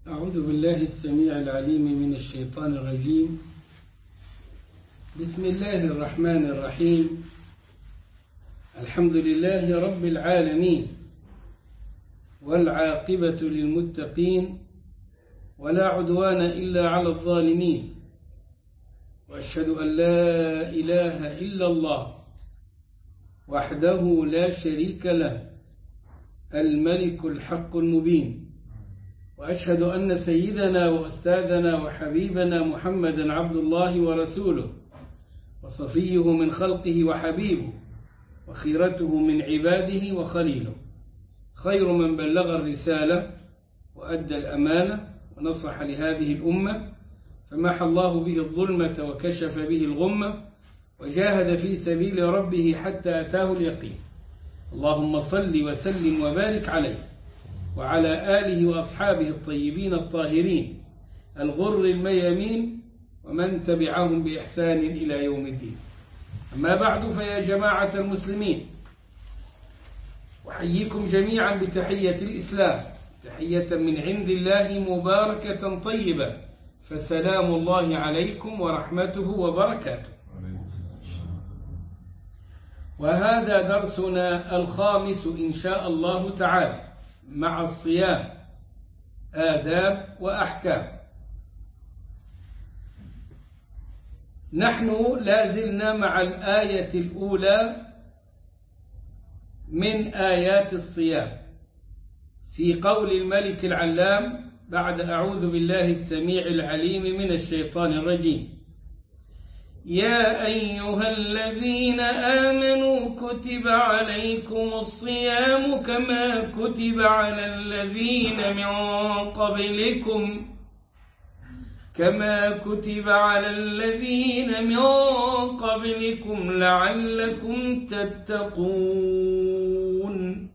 أعوذ بالله السميع العليم من الشيطان الرجيم بسم الله الرحمن الرحيم الحمد لله رب العالمين والعاقبة للمتقين ولا عدوان إلا على الظالمين وأشهد أن لا إله إلا الله وحده لا شريك له الملك الحق المبين وأشهد أن سيدنا وأستاذنا وحبيبنا محمدا عبد الله ورسوله وصفيه من خلقه وحبيبه وخيرته من عباده وخليله خير من بلغ الرسالة وأدى الأمانة ونصح لهذه الأمة فمحى الله به الظلمة وكشف به الغمة وجاهد في سبيل ربه حتى أتاه اليقين اللهم صل وسلم وبارك عليه وعلى آله وأصحابه الطيبين الطاهرين الغر الميامين ومن تبعهم بإحسان إلى يوم الدين أما بعد فيا جماعة المسلمين أحييكم جميعا بتحية الإسلام تحية من عند الله مباركة طيبة فسلام الله عليكم ورحمته وبركاته وهذا درسنا الخامس إن شاء الله تعالى مع الصيام آداب وأحكام نحن لازلنا مع الآية الأولى من آيات الصيام في قول الملك العلام بعد أعوذ بالله السميع العليم من الشيطان الرجيم يا أيها الذين آمنوا كتب عليكم الصيام كما كتب على الذين من قبلكم كما كتب على الذين من قبلكم لعلكم تتقون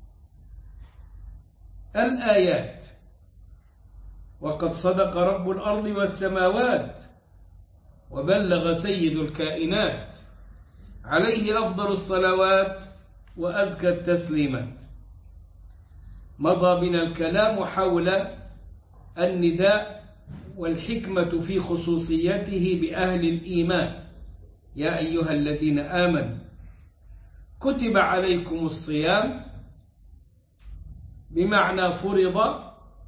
الآيات وقد صدق رب الأرض والسماوات وبلغ سيد الكائنات عليه أفضل الصلوات وأزكى التسليمات مضى بنا الكلام حول النداء والحكمة في خصوصيته بأهل الإيمان يا أيها الذين آمنوا كتب عليكم الصيام بمعنى فرض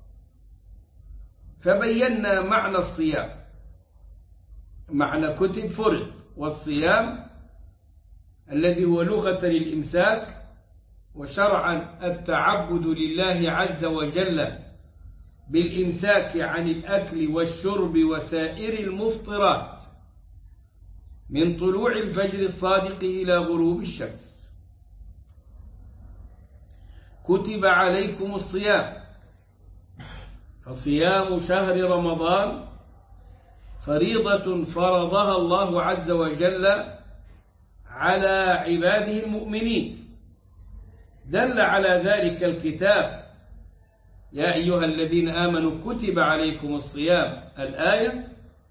فبينا معنى الصيام معنى كتب فرض والصيام الذي هو لغة للإمساك وشرعا التعبد لله عز وجل بالإمساك عن الأكل والشرب وسائر المفطرات من طلوع الفجر الصادق إلى غروب الشمس كتب عليكم الصيام فصيام شهر رمضان فريضة فرضها الله عز وجل على عباده المؤمنين دل على ذلك الكتاب يا أيها الذين آمنوا كتب عليكم الصيام الآية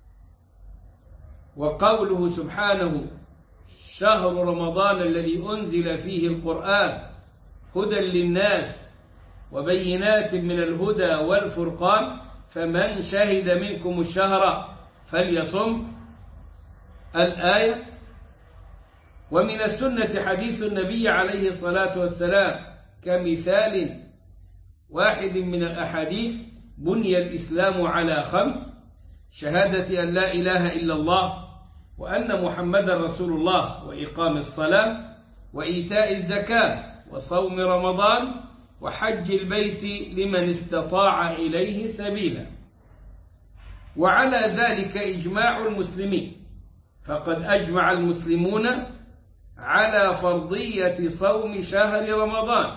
وقوله سبحانه شهر رمضان الذي أنزل فيه القرآن هدى للناس وبينات من الهدى والفرقان فمن شهد منكم الشهر فليصم الآية ومن السنة حديث النبي عليه الصلاة والسلام كمثال واحد من الأحاديث بني الإسلام على خمس شهادة أن لا إله إلا الله وأن محمد رسول الله وإقام الصلاة وإيتاء الزكاة وصوم رمضان وحج البيت لمن استطاع إليه سبيلا وعلى ذلك إجماع المسلمين فقد أجمع المسلمون على فرضية صوم شهر رمضان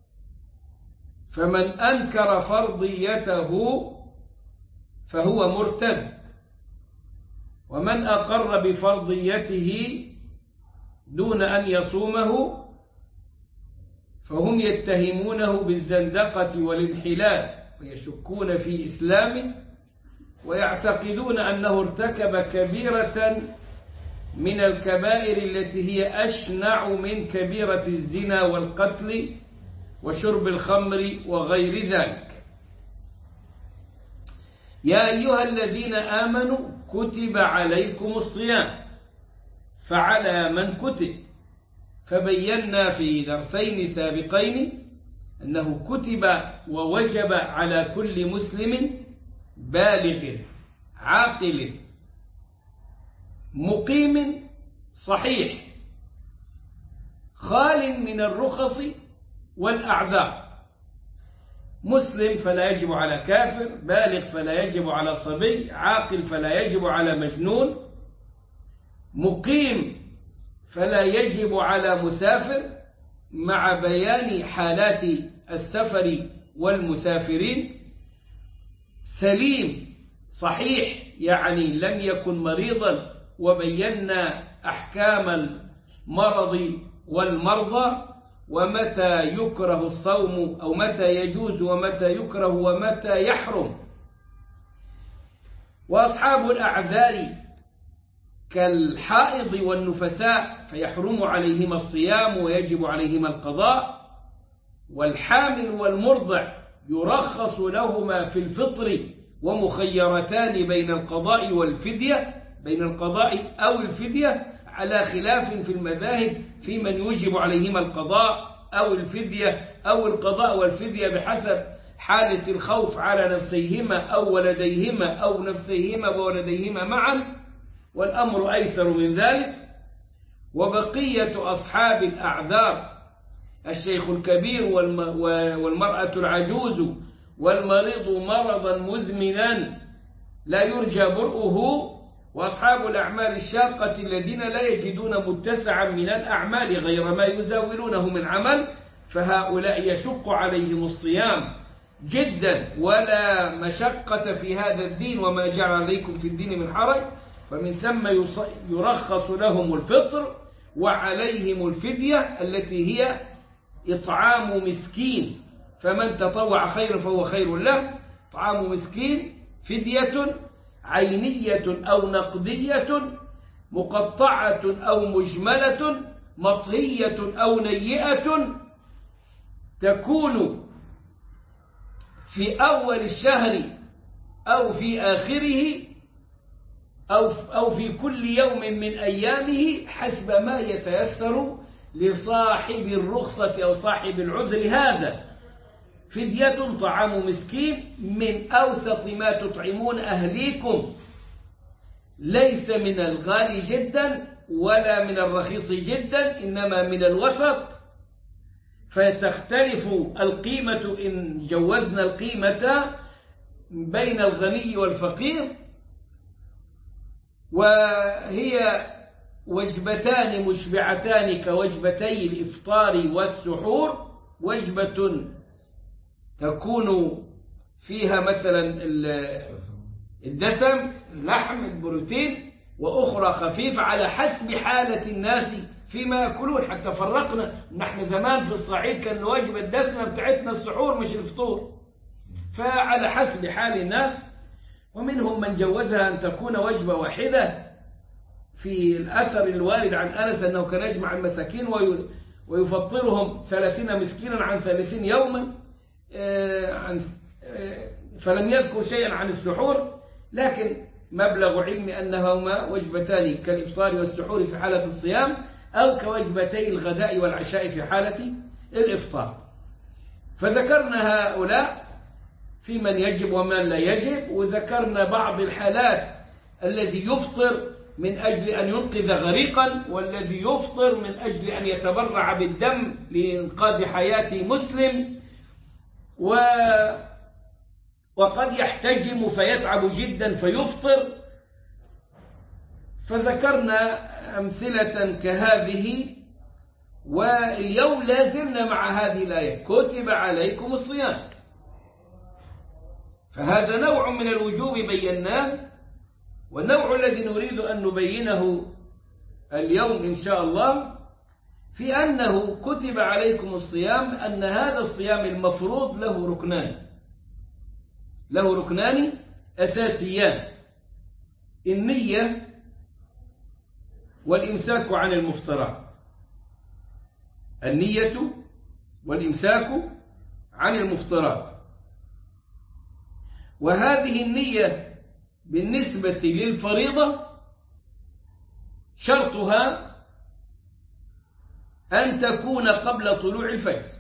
فمن أنكر فرضيته فهو مرتد ومن أقر بفرضيته دون أن يصومه فهم يتهمونه بالزندقة والانحلال ويشكون في إسلامه ويعتقدون أنه ارتكب كبيرة من الكبائر التي هي أشنع من كبيرة الزنا والقتل وشرب الخمر وغير ذلك يا أيها الذين آمنوا كتب عليكم الصيام فعلى من كتب فبينا في درسين سابقين أنه كتب ووجب على كل مسلم بالغ عاقل مقيم صحيح خال من الرخص والأعذار مسلم فلا يجب على كافر بالغ فلا يجب على صبي عاقل فلا يجب على مجنون مقيم فلا يجب على مسافر مع بيان حالات السفر والمسافرين سليم صحيح يعني لم يكن مريضا وبينا أحكام المرض والمرضى ومتى يكره الصوم أو متى يجوز ومتى يكره ومتى يحرم وأصحاب الأعذار كالحائض والنفساء فيحرم عليهما الصيام ويجب عليهما القضاء والحامل والمرضع يرخص لهما في الفطر ومخيرتان بين القضاء والفدية بين القضاء أو الفدية على خلاف في المذاهب في من يوجب عليهما القضاء أو الفدية أو القضاء والفدية بحسب حالة الخوف على نفسيهما أو ولديهما أو نفسيهما وولديهما معا والأمر أيسر من ذلك وبقية أصحاب الأعذار الشيخ الكبير والمرأة العجوز والمريض مرضا مزمنا لا يرجى برؤه وأصحاب الأعمال الشاقة الذين لا يجدون متسعا من الأعمال غير ما يزاولونه من عمل فهؤلاء يشق عليهم الصيام جدا ولا مشقة في هذا الدين وما جعل عليكم في الدين من حرج فمن ثم يرخص لهم الفطر وعليهم الفدية التي هي إطعام مسكين فمن تطوع خيرا فهو خير له إطعام مسكين فدية عينية أو نقدية مقطعة أو مجملة مطهية أو نيئة تكون في أول الشهر أو في آخره أو أو في كل يوم من أيامه حسب ما يتيسر لصاحب الرخصة أو صاحب العذر هذا فدية طعام مسكين من أوسط ما تطعمون أهليكم ليس من الغالي جدا ولا من الرخيص جدا إنما من الوسط فتختلف القيمة إن جوزنا القيمة بين الغني والفقير وهي وجبتان مشبعتان كوجبتي الإفطار والسحور وجبة تكون فيها مثلا الدسم اللحم البروتين وأخرى خفيفة على حسب حالة الناس فيما يأكلون حتى فرقنا نحن زمان في الصعيد كان الوجبة الدسمة بتاعتنا السحور مش الفطور فعلى حسب حال الناس ومنهم من جوزها أن تكون وجبة واحدة في الأثر الوارد عن أنس أنه كان يجمع المساكين ويفطرهم ثلاثين مسكينا عن ثلاثين يوما عن فلم يذكر شيئا عن السحور لكن مبلغ علمي أنهما وجبتان كالإفطار والسحور في حالة الصيام أو كوجبتي الغداء والعشاء في حالة الإفطار فذكرنا هؤلاء في من يجب ومن لا يجب وذكرنا بعض الحالات الذي يفطر من أجل أن ينقذ غريقا والذي يفطر من أجل أن يتبرع بالدم لإنقاذ حياة مسلم و وقد يحتجم فيتعب جدا فيفطر فذكرنا أمثلة كهذه واليوم لازلنا مع هذه الآية كتب عليكم الصيام فهذا نوع من الوجوب بيناه والنوع الذي نريد أن نبينه اليوم إن شاء الله في أنه كتب عليكم الصيام أن هذا الصيام المفروض له ركنان له ركنان أساسيان النية والإمساك عن المفطرات النية والإمساك عن المفطرات وهذه النية بالنسبة للفريضة شرطها أن تكون قبل طلوع الفجر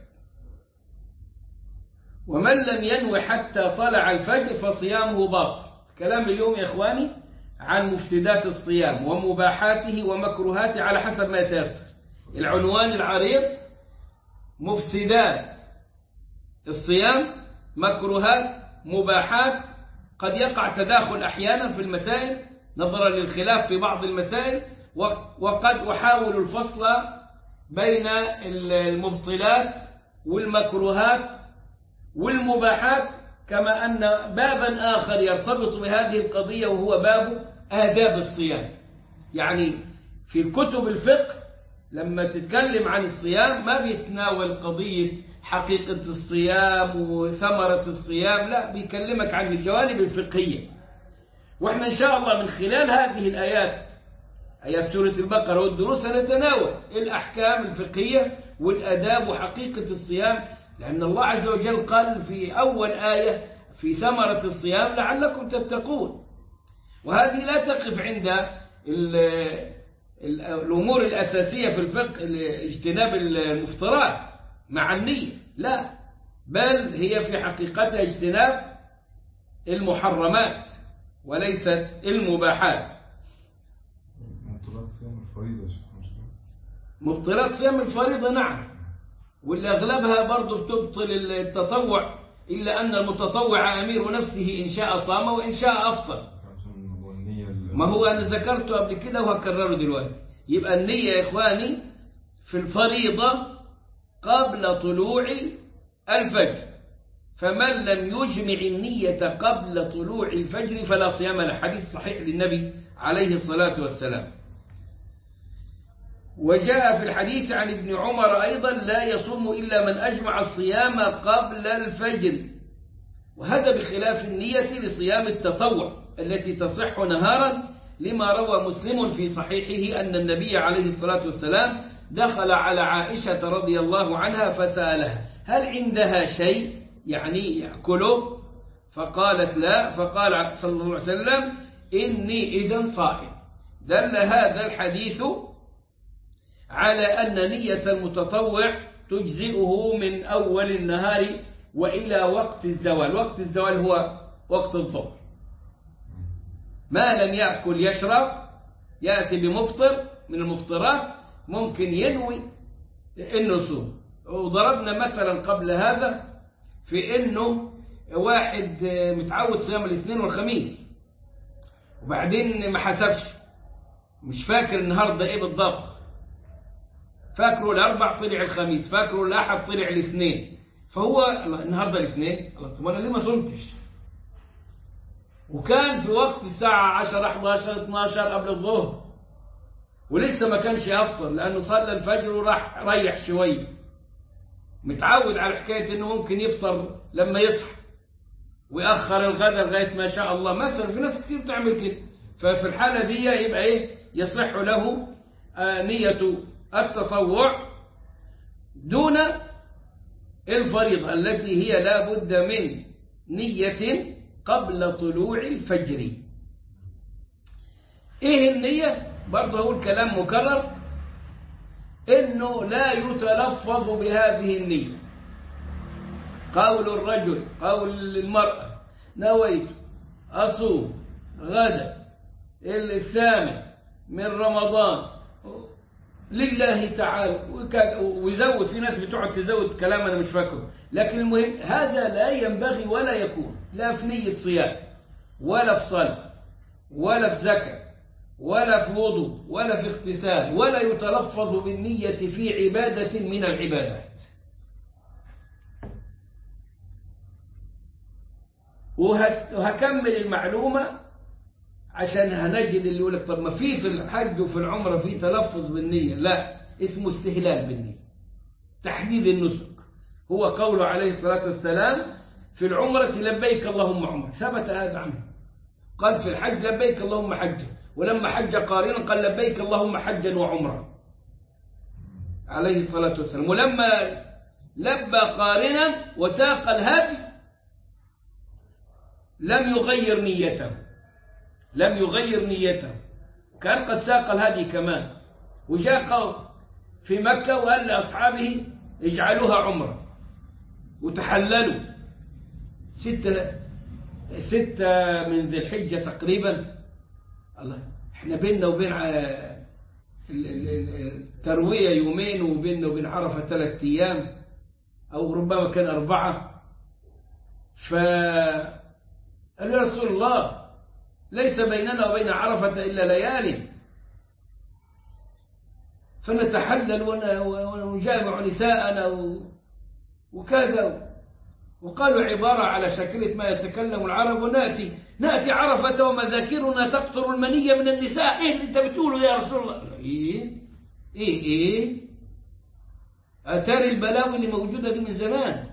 ومن لم ينوي حتى طلع الفجر فصيامه باطل كلام اليوم يا إخواني عن مفسدات الصيام ومباحاته ومكروهاته على حسب ما يتيسر العنوان العريض مفسدات الصيام مكروهات مباحات قد يقع تداخل أحيانا في المسائل نظرا للخلاف في بعض المسائل وقد أحاول الفصل بين المبطلات والمكروهات والمباحات كما أن بابا آخر يرتبط بهذه القضية وهو باب آداب الصيام يعني في كتب الفقه لما تتكلم عن الصيام ما بيتناول قضية حقيقة الصيام وثمرة الصيام لا بيكلمك عن الجوانب الفقهية واحنا ان شاء الله من خلال هذه الآيات آيات سورة البقرة والدروس نتناول الأحكام الفقهية والأداب وحقيقة الصيام لأن الله عز وجل قال في أول آية في ثمرة الصيام لعلكم تتقون وهذه لا تقف عند الأمور الأساسية في الفقه اجتناب المفترات مع النية لا بل هي في حقيقتها اجتناب المحرمات وليست المباحات مبطلات صيام الفريضة يا شيخ مش كده؟ مبطلات صيام الفريضة نعم واللي أغلبها برضه بتبطل التطوع إلا أن المتطوع أمير نفسه إن شاء صام وإن شاء أفطر عشان هو النية ال- ما هو أنا ذكرته قبل كده وهكرره دلوقتي يبقى النية يا إخواني في الفريضة قبل طلوع الفجر فمن لم يجمع النية قبل طلوع الفجر فلا صيام له حديث صحيح للنبي عليه الصلاة والسلام وجاء في الحديث عن ابن عمر أيضا لا يصوم إلا من أجمع الصيام قبل الفجر وهذا بخلاف النية لصيام التطوع التي تصح نهارا لما روى مسلم في صحيحه أن النبي عليه الصلاة والسلام دخل على عائشة رضي الله عنها فسألها هل عندها شيء يعني يأكله فقالت لا فقال صلى الله عليه وسلم إني إذا صائم دل هذا الحديث على أن نية المتطوع تجزئه من أول النهار وإلى وقت الزوال وقت الزوال هو وقت الظهر ما لم يأكل يشرب يأتي بمفطر من المفطرات ممكن ينوي انه يصوم وضربنا مثلا قبل هذا في انه واحد متعود صيام الاثنين والخميس وبعدين ما حسبش مش فاكر النهارده ايه بالضبط فاكره الاربع طلع الخميس فاكره الاحد طلع الاثنين فهو النهارده الاثنين طب انا ليه ما صمتش وكان في وقت الساعة 10 11 12 قبل الظهر ولسه ما كانش يفطر لأنه صلى الفجر وراح ريح شوية متعود على حكاية إنه ممكن يفطر لما يصحى ويأخر الغداء لغاية ما شاء الله مثلا في ناس كتير تعمل كده ففي الحالة دي يبقى إيه يصح له آه نية التطوع دون الفريضة التي هي لا بد من نية قبل طلوع الفجر ايه النية برضه هقول كلام مكرر انه لا يتلفظ بهذه النية قول الرجل قول المرأة نويت أصوم غدا السامع من رمضان لله تعالى ويزود في ناس بتقعد تزود كلام انا مش فاكره لكن المهم هذا لا ينبغي ولا يكون لا في نية صيام ولا في صلاة ولا في زكاة ولا في وضوء ولا في اغتسال ولا يتلفظ بالنية في عبادة من العبادات وهكمل المعلومة عشان هنجد اللي يقول لك طب ما في في الحج وفي العمرة في تلفظ بالنية لا اسمه استهلال بالنية تحديد النسك هو قوله عليه الصلاة والسلام في العمرة لبيك اللهم عمرة ثبت هذا عنه قال في الحج لبيك اللهم حجا ولما حج قارنا قال لبيك اللهم حجا وعمرة عليه الصلاة والسلام ولما لبى قارنا وساق الهدي لم يغير نيته لم يغير نيته كان قد ساق الهدي كمان وجاء قوم في مكة وقال لأصحابه اجعلوها عمرة وتحللوا ستة ستة من ذي الحجة تقريبا الله احنا بيننا وبين ع- ال- ال- ال- التروية يومين وبيننا وبين عرفة ثلاثة أيام أو ربما كان أربعة ف قال يا رسول الله ليس بيننا وبين عرفة إلا ليالي فنتحلل ون- ونجامع نساءنا و- وكذا وقالوا عبارة على شكلة ما يتكلم العرب ونأتي نأتي عرفة ومذاكرنا تقطر المنية من النساء إيه اللي أنت بتقوله يا رسول الله إيه إيه إيه أتاري البلاوي اللي موجودة دي من زمان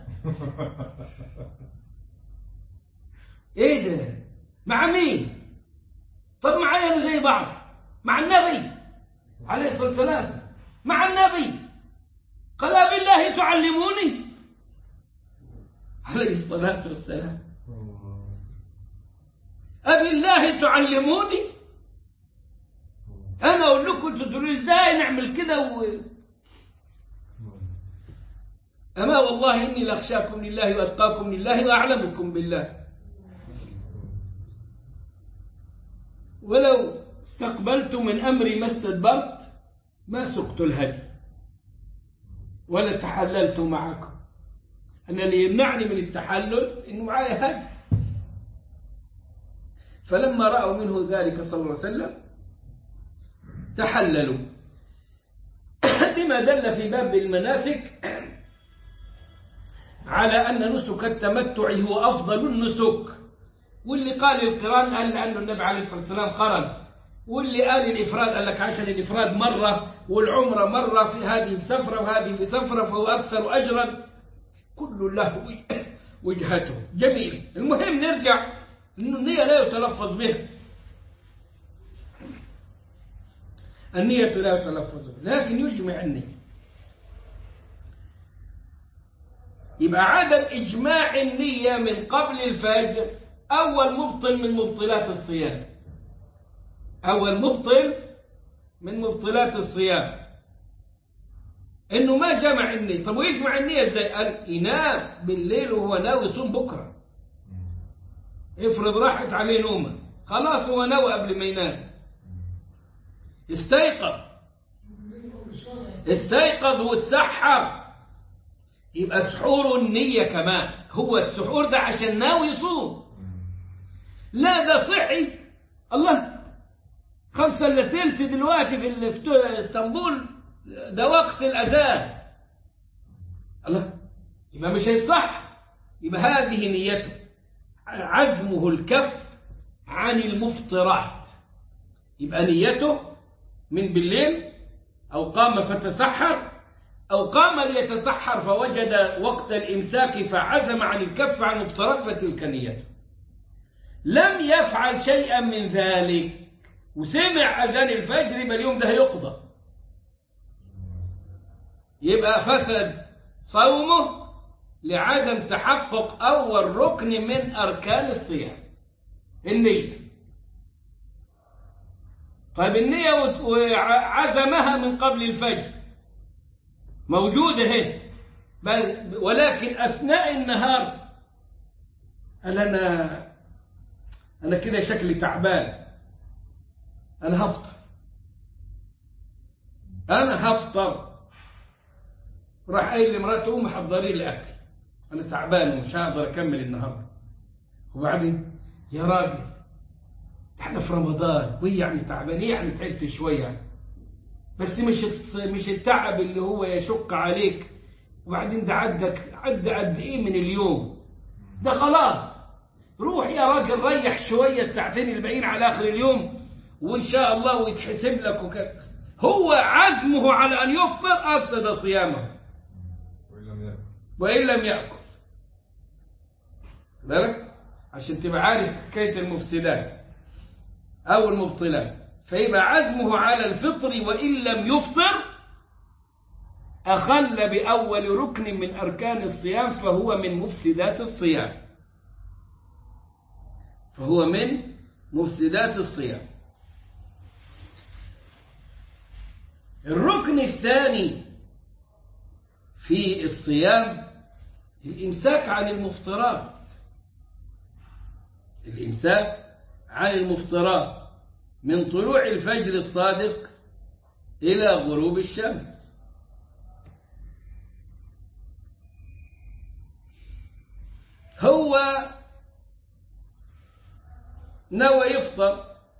إيه ده مع مين طب معايا أنا زي بعض مع النبي عليه الصلاة والسلام مع النبي قال بالله تعلموني عليه الصلاة والسلام أبي الله تعلموني أنا أقول لكم أنتوا تقولوا لي إزاي نعمل كده و... أما والله إني لأخشاكم لله وأتقاكم لله وأعلمكم بالله ولو استقبلت من أمري ما استدبرت ما سقت الهدي ولا تحللت معكم أنا اللي يمنعني من التحلل إنه معايا هدي فلما رأوا منه ذلك صلى الله عليه وسلم تحللوا بما دل في باب المناسك على أن نسك التمتع هو أفضل النسك واللي قال القران قال لأنه النبي عليه الصلاة والسلام قرن واللي قال الإفراد قال لك عشان الإفراد مرة والعمرة مرة في هذه سفرة وهذه سفرة فهو أكثر أجرا كل له وجهته جميل المهم نرجع إنه النية لا يتلفظ بها النية لا يتلفظ بها لكن يجمع النية يبقى عدم إجماع النية من قبل الفجر أول مبطل من مبطلات الصيام أول مبطل من مبطلات الصيام إنه ما جمع النية طب ويجمع النية إزاي قال ينام بالليل وهو ناوي يصوم بكرة افرض راحت عليه نومه خلاص هو نوى قبل ما ينام استيقظ استيقظ واتسحر يبقى سحور النية كمان هو السحور ده عشان ناوي يصوم لا ده صحي الله خمسة إلا تلت دلوقتي في ال- في اسطنبول ده وقت الأذان الله يبقى مش هيصح يبقى هذه نيته عزمه الكف عن المفطرات يبقى نيته من بالليل أو قام فتسحر أو قام ليتسحر فوجد وقت الإمساك فعزم عن الكف عن المفطرات فتلك نيته لم يفعل شيئا من ذلك وسمع أذان الفجر يبقى اليوم ده هيقضى يبقى فسد صومه لعدم تحقق أول ركن من أركان الصيام النية طيب النية وت- وعزمها من قبل الفجر موجودة هنا بل ولكن أثناء النهار قال أنا أنا كده شكلي تعبان أنا هفطر أنا هفطر راح قايل لمراته قومي حضري لي أكل أنا تعبان ومش هقدر أكمل النهاردة وبعدين يا راجل احنا في رمضان وهي يعني تعبان ايه يعني تعبت شوية يعني بس مش الص- مش التعب اللي هو يشق عليك وبعدين ده عدك عدى قد ايه من اليوم ده خلاص روح يا راجل ريح شوية الساعتين الباقيين على آخر اليوم وإن شاء الله ويتحسب لك وكذا هو عزمه على أن يفطر أفسد صيامه وإن لم يأكل وإن لم يأكل بالك عشان تبقى عارف حكاية المفسدات أو المبطلات فيبقى عزمه على الفطر وإن لم يفطر أخل بأول ركن من أركان الصيام فهو من مفسدات الصيام فهو من مفسدات الصيام الركن الثاني في الصيام الإمساك عن المفطرات الإمساك عن المفطرات من طلوع الفجر الصادق إلى غروب الشمس هو نوى يفطر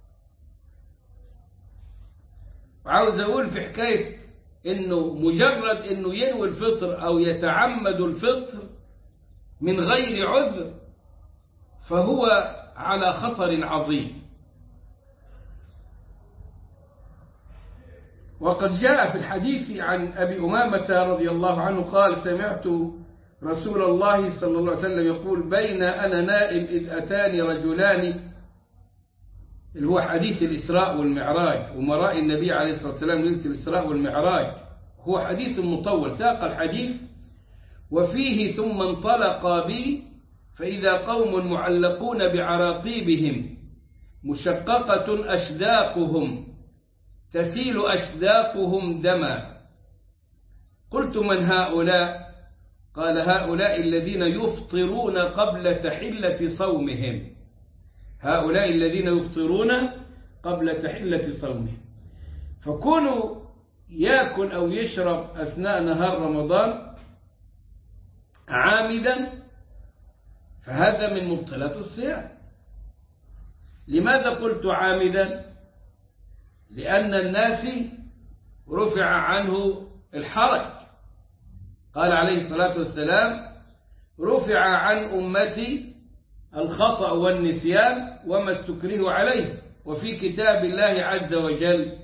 وعاوز أقول في حكاية إنه مجرد إنه ينوي الفطر أو يتعمد الفطر من غير عذر فهو على خطر عظيم وقد جاء في الحديث عن أبي أمامة رضي الله عنه قال سمعت رسول الله صلى الله عليه وسلم يقول بين أنا نائم إذ أتاني رجلان اللي هو حديث الإسراء والمعراج ومراء النبي عليه الصلاة والسلام ليلة الإسراء والمعراج هو حديث مطول ساق الحديث وفيه ثم انطلق بي فإذا قوم معلقون بعراقيبهم مشققة أشداقهم تسيل أشداقهم دما قلت من هؤلاء قال هؤلاء الذين يفطرون قبل تحلة صومهم هؤلاء الذين يفطرون قبل تحلة صومهم فكونوا يأكل أو يشرب أثناء نهار رمضان عامدا فهذا من مبطلات الصيام لماذا قلت عامدا لأن الناس رفع عنه الحرج قال عليه الصلاة والسلام رفع عن أمتي الخطأ والنسيان وما استكره عليه وفي كتاب الله عز وجل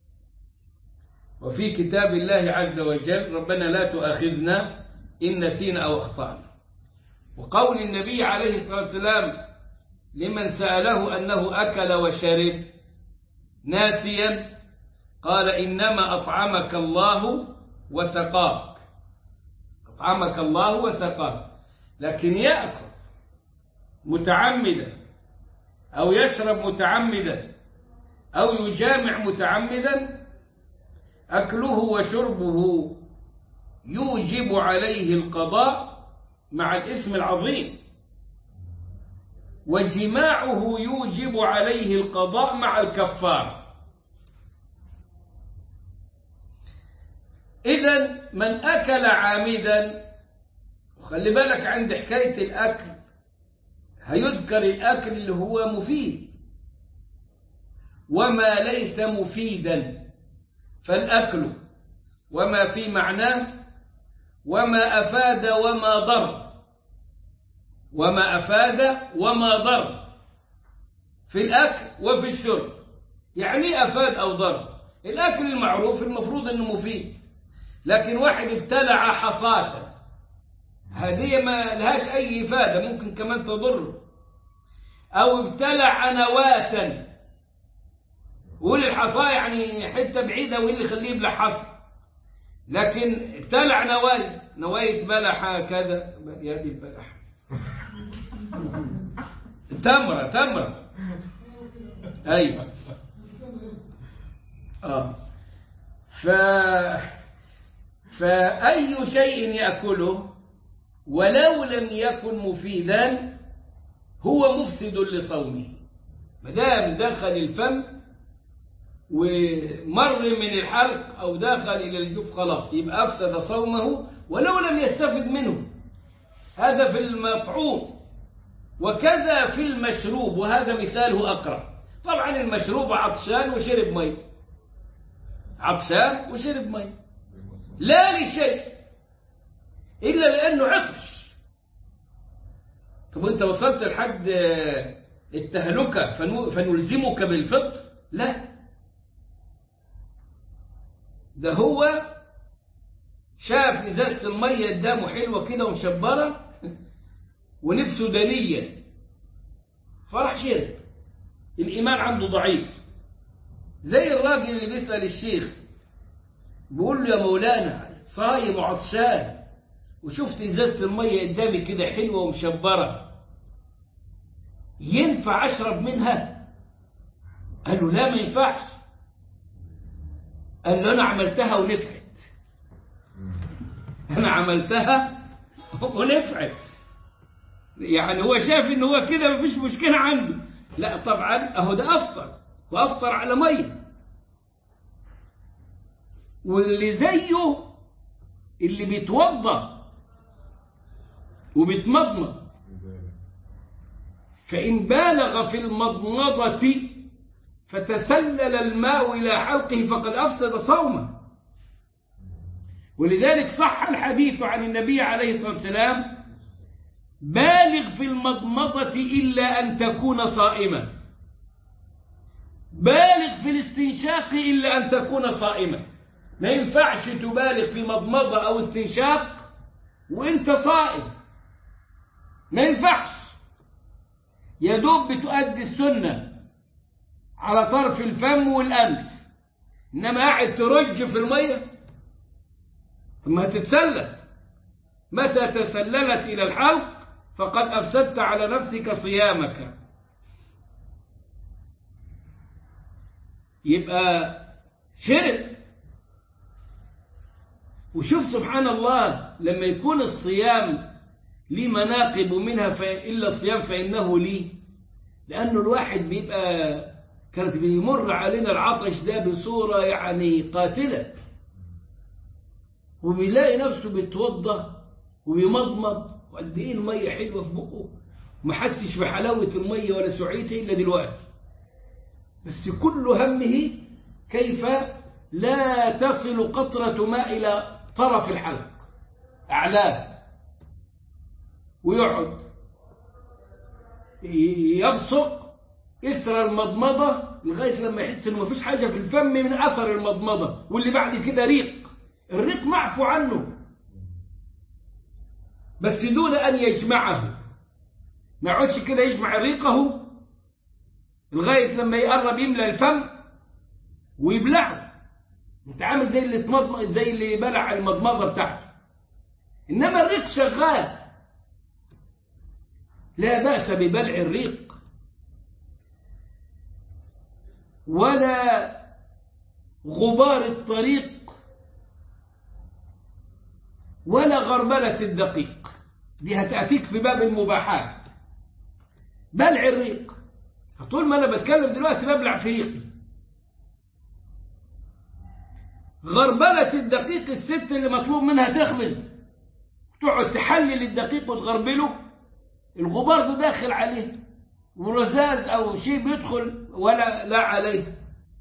وفي كتاب الله عز وجل ربنا لا تؤاخذنا إن نسينا أو أخطأنا وقول النبي عليه الصلاة والسلام لمن سأله أنه أكل وشرب ناسيا قال إنما أطعمك الله وسقاك أطعمك الله وسقاك لكن يأكل متعمدا أو يشرب متعمدا أو يجامع متعمدا أكله وشربه يوجب عليه القضاء مع الإثم العظيم وجماعه يوجب عليه القضاء مع الكفار إذا من أكل عامدا وخلي بالك عند حكاية الأكل هيذكر الأكل اللي هو مفيد وما ليس مفيدا فالأكل وما في معناه وما أفاد وما ضر وما أفاد وما ضر في الأكل وفي الشرب يعني أفاد أو ضر الأكل المعروف المفروض أنه مفيد لكن واحد ابتلع حصاة هذه ما لهاش أي إفادة ممكن كمان تضر أو ابتلع نواة قول الحصاة يعني حتة بعيدة واللي يخليه يبلع حصى لكن ابتلع نواة نواة بلح كذا يا دي البلح تمرة تمرة أيوة آه ف فأي شيء يأكله ولو لم يكن مفيدا هو مفسد لصومه ما دام دخل الفم ومر من الحلق أو دخل إلى الجوف خلاص يبقى أفسد صومه ولو لم يستفد منه هذا في المطعوم وكذا في المشروب وهذا مثاله أقرب طبعا المشروب عطشان وشرب مي عطشان وشرب مي لا لشيء إلا لأنه عطش طب أنت وصلت لحد التهلكة فنلزمك بالفطر لا ده هو شاف إزازة المية قدامه حلوة كده ومشبرة ونفسه دنية فرح شرب الإيمان عنده ضعيف زي الراجل اللي بيسأل الشيخ بيقول له يا مولانا صايم وعطشان وشفت ازازه الميه قدامي كده حلوه ومشبره ينفع أشرب منها قال له لا ما ينفعش قال له أنا عملتها ونفعت أنا عملتها ونفعت يعني هو شاف إن هو كده مفيش مشكلة عنده لا طبعا أهو ده أفطر وأفطر على مية واللي زيه اللي بيتوضأ وبيتمضمض فإن بالغ في المضمضة فتسلل الماء إلى حلقه فقد أفسد صومه ولذلك صح الحديث عن النبي عليه الصلاة والسلام بالغ في المضمضة إلا أن تكون صائما بالغ في الاستنشاق إلا أن تكون صائما ما ينفعش تبالغ في مضمضة أو استنشاق وانت صائم ما ينفعش يا دوب بتؤدي السنة على طرف الفم والأنف إنما قاعد ترج في المية ثم هتتسلل متى تسللت إلى الحلق فقد أفسدت على نفسك صيامك يبقى شرب وشوف سبحان الله لما يكون الصيام ليه مناقب منها إلا الصيام فإنه لي لأنه الواحد بيبقى كانت بيمر علينا العطش ده بصورة يعني قاتلة وبيلاقي نفسه بيتوضى وبيمضمض وقد ايه المية حلوة في بقه ما حسش بحلاوة المية ولا سعيتها إلا دلوقتي بس كل همه كيف لا تصل قطرة ماء إلى طرف الحلق أعلاه ويقعد يبصق إثر المضمضة لغاية لما يحس إنه مفيش حاجة في الفم من أثر المضمضة واللي بعد كده ريق الريق معفو عنه بس دون أن يجمعه ما يقعدش كده يجمع ريقه لغاية لما يقرب يملى الفم ويبلعه انت عامل زي اللي اتمضمض زي اللي بلع المضمضة بتاعته إنما الريق شغال لا بأس ببلع الريق ولا غبار الطريق ولا غربلة الدقيق دي هتأتيك في باب المباحات بلع الريق طول ما أنا بتكلم دلوقتي ببلع في ريقي غربلة الدقيق الست اللي مطلوب منها تخبز تقعد تحلل الدقيق وتغربله الغبار ده داخل عليه ورزاز أو شيء بيدخل ولا لا عليه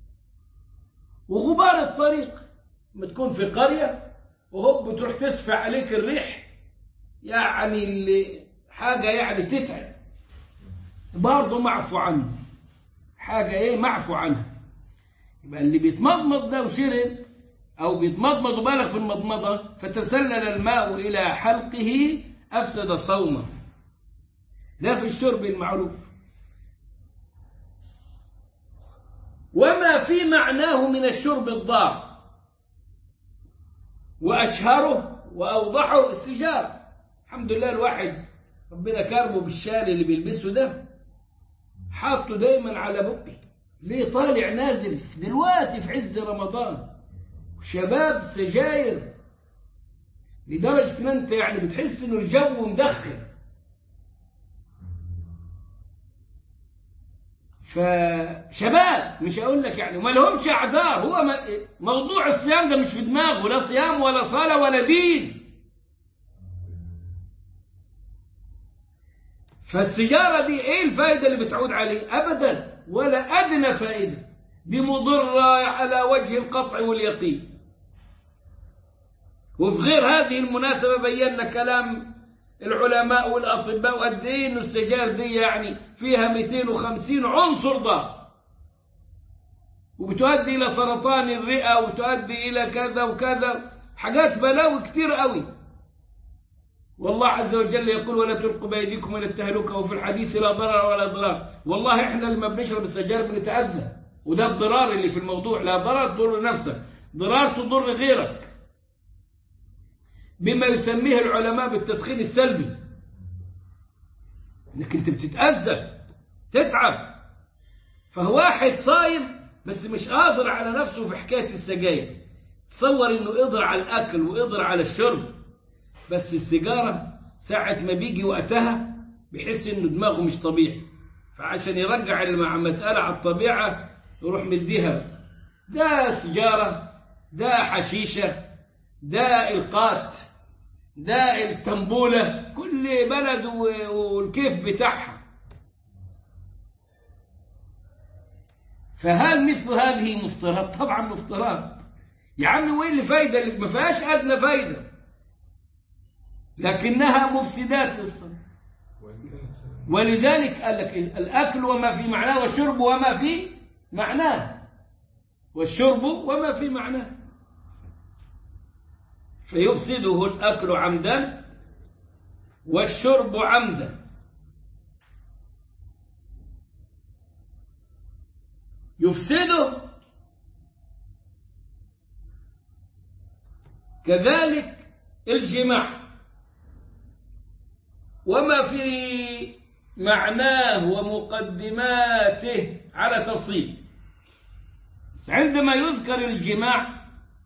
وغبار الطريق ما تكون في قرية وهوب بتروح تسفع عليك الريح يعني اللي حاجة يعني تتعب برضه معفو عنه حاجة ايه معفو عنها يبقى اللي بيتمضمض ده وشرب أو بيتمضمض وبالغ في المضمضة فتسلل الماء إلى حلقه أفسد صومه ده في الشرب المعروف وما في معناه من الشرب الضار وأشهره وأوضحه السجار الحمد لله الواحد ربنا كرمه بالشال اللي بيلبسه ده حاطه دايما على بقي ليه طالع نازل دلوقتي في عز رمضان شباب سجاير لدرجة ان انت يعني بتحس انه الجو مدخن فشباب مش هقول لك يعني ما لهمش اعذار هو موضوع الصيام ده مش في دماغه لا صيام ولا صلاة ولا دين فالسيجارة دي ايه الفائدة اللي بتعود عليه ابدا ولا ادنى فائدة دي مضرة على وجه القطع واليقين وفي غير هذه المناسبة بينا كلام العلماء والأطباء وقد ايه إنه السجائر دي يعني فيها 250 عنصر ضار وبتؤدي إلى سرطان الرئة وتؤدي إلى كذا وكذا حاجات بلاوي كتير قوي والله عز وجل يقول ولا تلقوا بأيديكم إلى التهلكة وفي الحديث لا ضرر ولا ضرار والله إحنا لما بنشرب السجائر بنتأذى وده الضرار اللي في الموضوع لا ضرر تضر نفسك ضرار تضر غيرك بما يسميه العلماء بالتدخين السلبي انك انت بتتأذى تتعب فهو واحد صايم بس مش قادر على نفسه في حكاية السجاير تصور انه قدر على الاكل وقدر على الشرب بس السيجارة ساعة ما بيجي وقتها بيحس انه دماغه مش طبيعي فعشان يرجع مع مسألة على الطبيعة يروح مديها ده سجارة ده حشيشة ده القات ده التنبولة كل بلد والكيف بتاعها فهل مثل هذه مفترات طبعا مفترات يا عم وين الفايدة اللي ما فيهاش أدنى فايدة لكنها مفسدات للصلاة وإن كانت ولذلك قال لك الأكل وما في معناه والشرب وما في معناه والشرب وما في معناه فيفسده الأكل عمدا والشرب عمدا يفسده كذلك الجماع وما في معناه ومقدماته على تفصيل عندما يذكر الجماع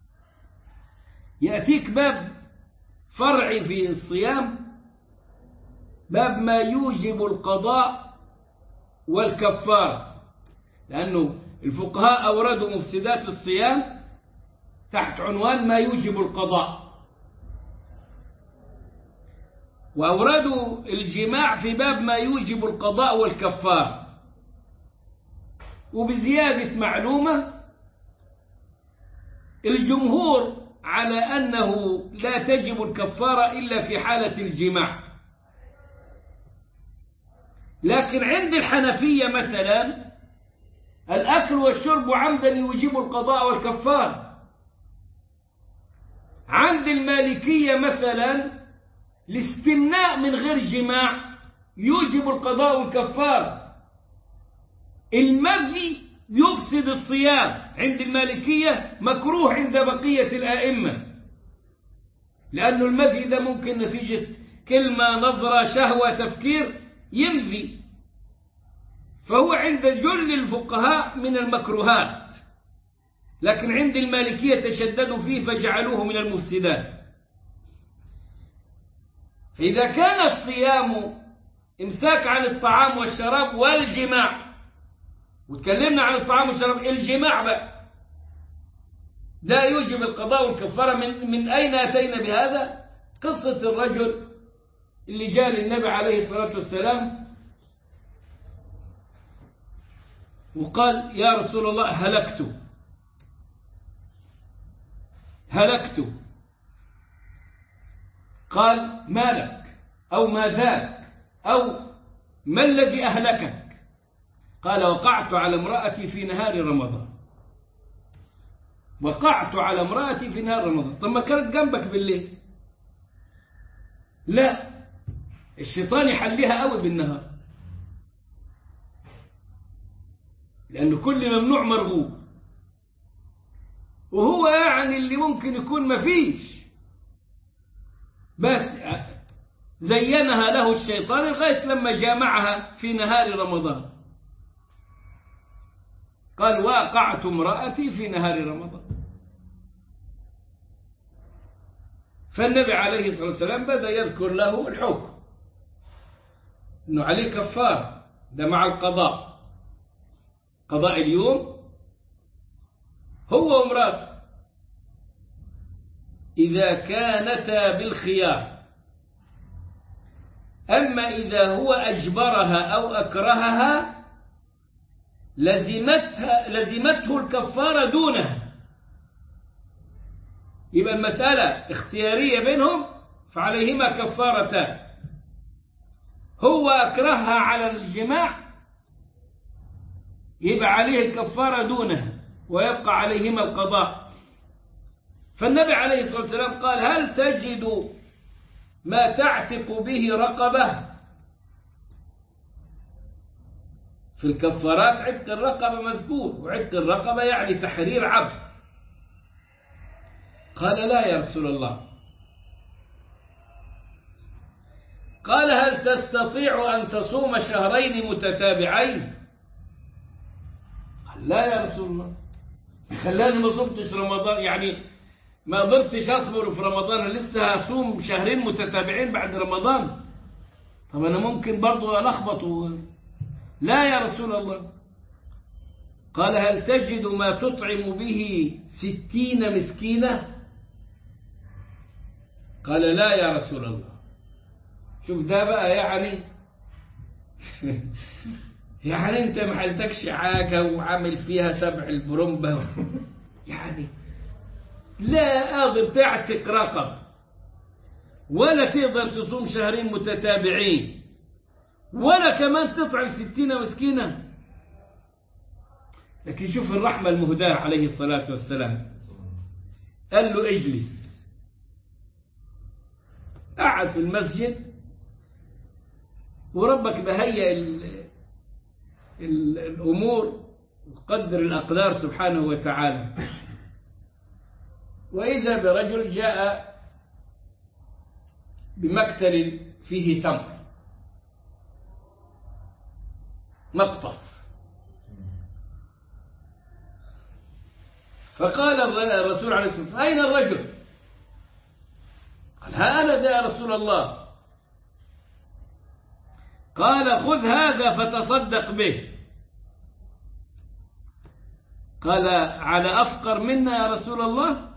يأتيك باب فرعي في الصيام باب ما يوجب القضاء والكفارة لأنه الفقهاء أوردوا مفسدات الصيام تحت عنوان ما يوجب القضاء وأوردوا الجماع في باب ما يوجب القضاء والكفارة وبزيادة معلومة الجمهور على أنه لا تجب الكفارة إلا في حالة الجماع لكن عند الحنفية مثلا الأكل والشرب عمدا يوجب القضاء والكفارة عند المالكية مثلا الاستمناء من غير جماع يوجب القضاء والكفارة المذي يفسد الصيام عند المالكية مكروه عند بقية الآئمة لأنه المذي ده ممكن نتيجة كلمة نظرة شهوة تفكير يمذي فهو عند جل الفقهاء من المكروهات لكن عند المالكية تشددوا فيه فجعلوه من المفسدات فإذا كان الصيام امساك عن الطعام والشراب والجماع وتكلمنا عن الطعام والشراب الجماع بقى لا يوجب القضاء والكفارة من, من أين أتينا بهذا قصة الرجل اللي جاء للنبي عليه الصلاة والسلام وقال يا رسول الله هلكت هلكت قال ما لك أو ما ذاك أو ما الذي أهلكك قال وقعت على امرأتي في نهار رمضان وقعت على امرأتي في نهار رمضان طب ما كانت جنبك بالليل لا الشيطان يحليها قوي بالنهار لأنه كل ممنوع مرغوب وهو يعني اللي ممكن يكون مفيش بس زينها له الشيطان لغاية لما جامعها في نهار رمضان قال واقعت امرأتي في نهار رمضان فالنبي عليه الصلاة والسلام بدأ يذكر له الحكم انه عليه كفار ده مع القضاء قضاء اليوم هو وامراته إذا كانتا بالخيار أما إذا هو أجبرها أو أكرهها لزمتها لزمته الكفارة دونها يبقى المسألة اختيارية بينهم فعليهما كفارتان هو أكرهها على الجماع يبقى عليه الكفارة دونها ويبقى عليهما القضاء فالنبي عليه الصلاة والسلام قال هل تجد ما تعتق به رقبة في الكفارات عتق الرقبة مذكور وعتق الرقبة يعني تحرير عبد قال لا يا رسول الله قال هل تستطيع أن تصوم شهرين متتابعين قال لا يا رسول الله خلاني ما صمتش رمضان يعني ما قدرتش أصبر في رمضان أنا لسه هصوم شهرين متتابعين بعد رمضان طب أنا ممكن برضو ألخبط و... لا يا رسول الله قال هل تجد ما تطعم به ستين مسكينة قال لا يا رسول الله شوف ده بقى يعني يعني انت ما حلتكش حاجة وعامل فيها سبع البرمبة يعني لا قادر تعتق رقب ولا تقدر تصوم شهرين متتابعين ولا كمان تطعم ستين مسكينة لكن شوف الرحمة المهداة عليه الصلاة والسلام قال له اجلس قعد في المسجد وربك بهيئ ال ال الأمور وقدر الأقدار سبحانه وتعالى وإذا برجل جاء بمكتل فيه تمر مقطف فقال الرسول عليه الصلاة والسلام أين الرجل قال ها أنا ذا يا رسول الله قال خذ هذا فتصدق به قال على أفقر منا يا رسول الله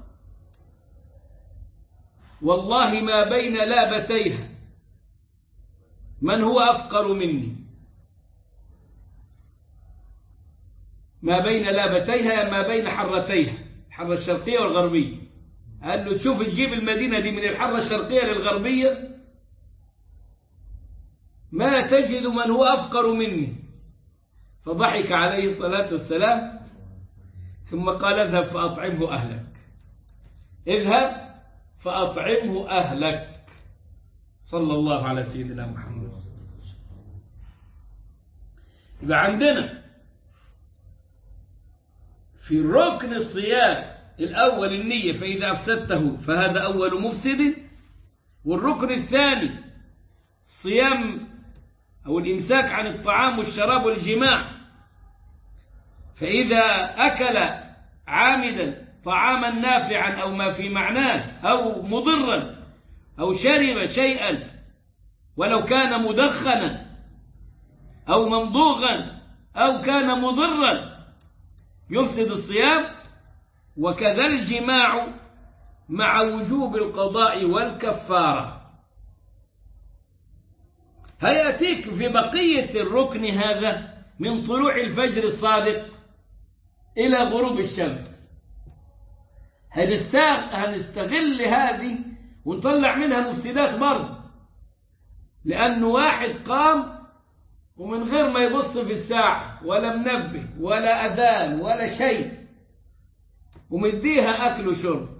والله ما بين لابتيها من هو أفقر مني ما بين لابتيها ما بين حرتيها الحرة الشرقية والغربية قال له تشوف تجيب المدينة دي من الحرة الشرقية للغربية ما تجد من هو أفقر مني فضحك عليه الصلاة والسلام ثم قال اذهب فأطعمه أهلك اذهب فأطعمه أهلك صلى الله على سيدنا محمد يبقى عندنا في ركن الصيام الأول النية فإذا أفسدته فهذا أول مفسد والركن الثاني صيام أو الإمساك عن الطعام والشراب والجماع فإذا أكل عامدا طعاما نافعا أو ما في معناه أو مضرا أو شرب شيئا ولو كان مدخنا أو ممضوغا أو كان مضرا يفسد الصيام وكذا الجماع مع وجوب القضاء والكفارة هيأتيك في بقية الركن هذا من طلوع الفجر الصادق إلى غروب الشمس هنستغل هذه ونطلع منها مفسدات برضه لأنه واحد قام ومن غير ما يبص في الساعة ولا منبه ولا أذان ولا شيء ومديها أكل وشرب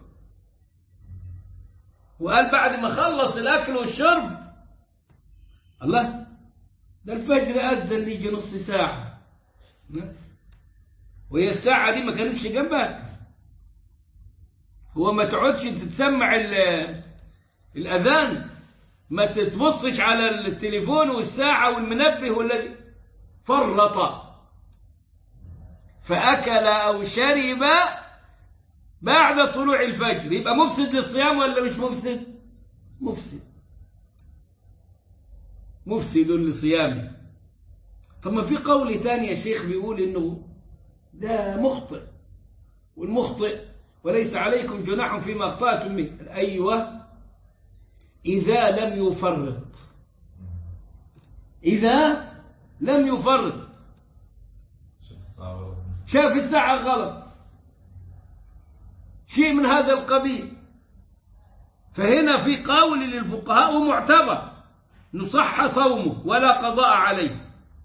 وقال بعد ما خلص الأكل والشرب الله ده الفجر أذن يجي نص ساعة وهي الساعة دي ما كانتش جنبك هو ما تقعدش تتسمع الأذان ما تتبصش على التليفون والساعة والمنبه والذي فرط فأكل أو شرب بعد طلوع الفجر يبقى مفسد للصيام ولا مش مفسد مفسد مفسد لصيامه طب ما في قول ثاني يا شيخ بيقول انه ده مخطئ والمخطئ وليس عليكم جناح فيما اخطأتم به ايوه اذا لم يفرط اذا لم يفرط شاف الساعة غلط شيء من هذا القبيل فهنا في قول للفقهاء ومعتبر نصح صومه ولا قضاء عليه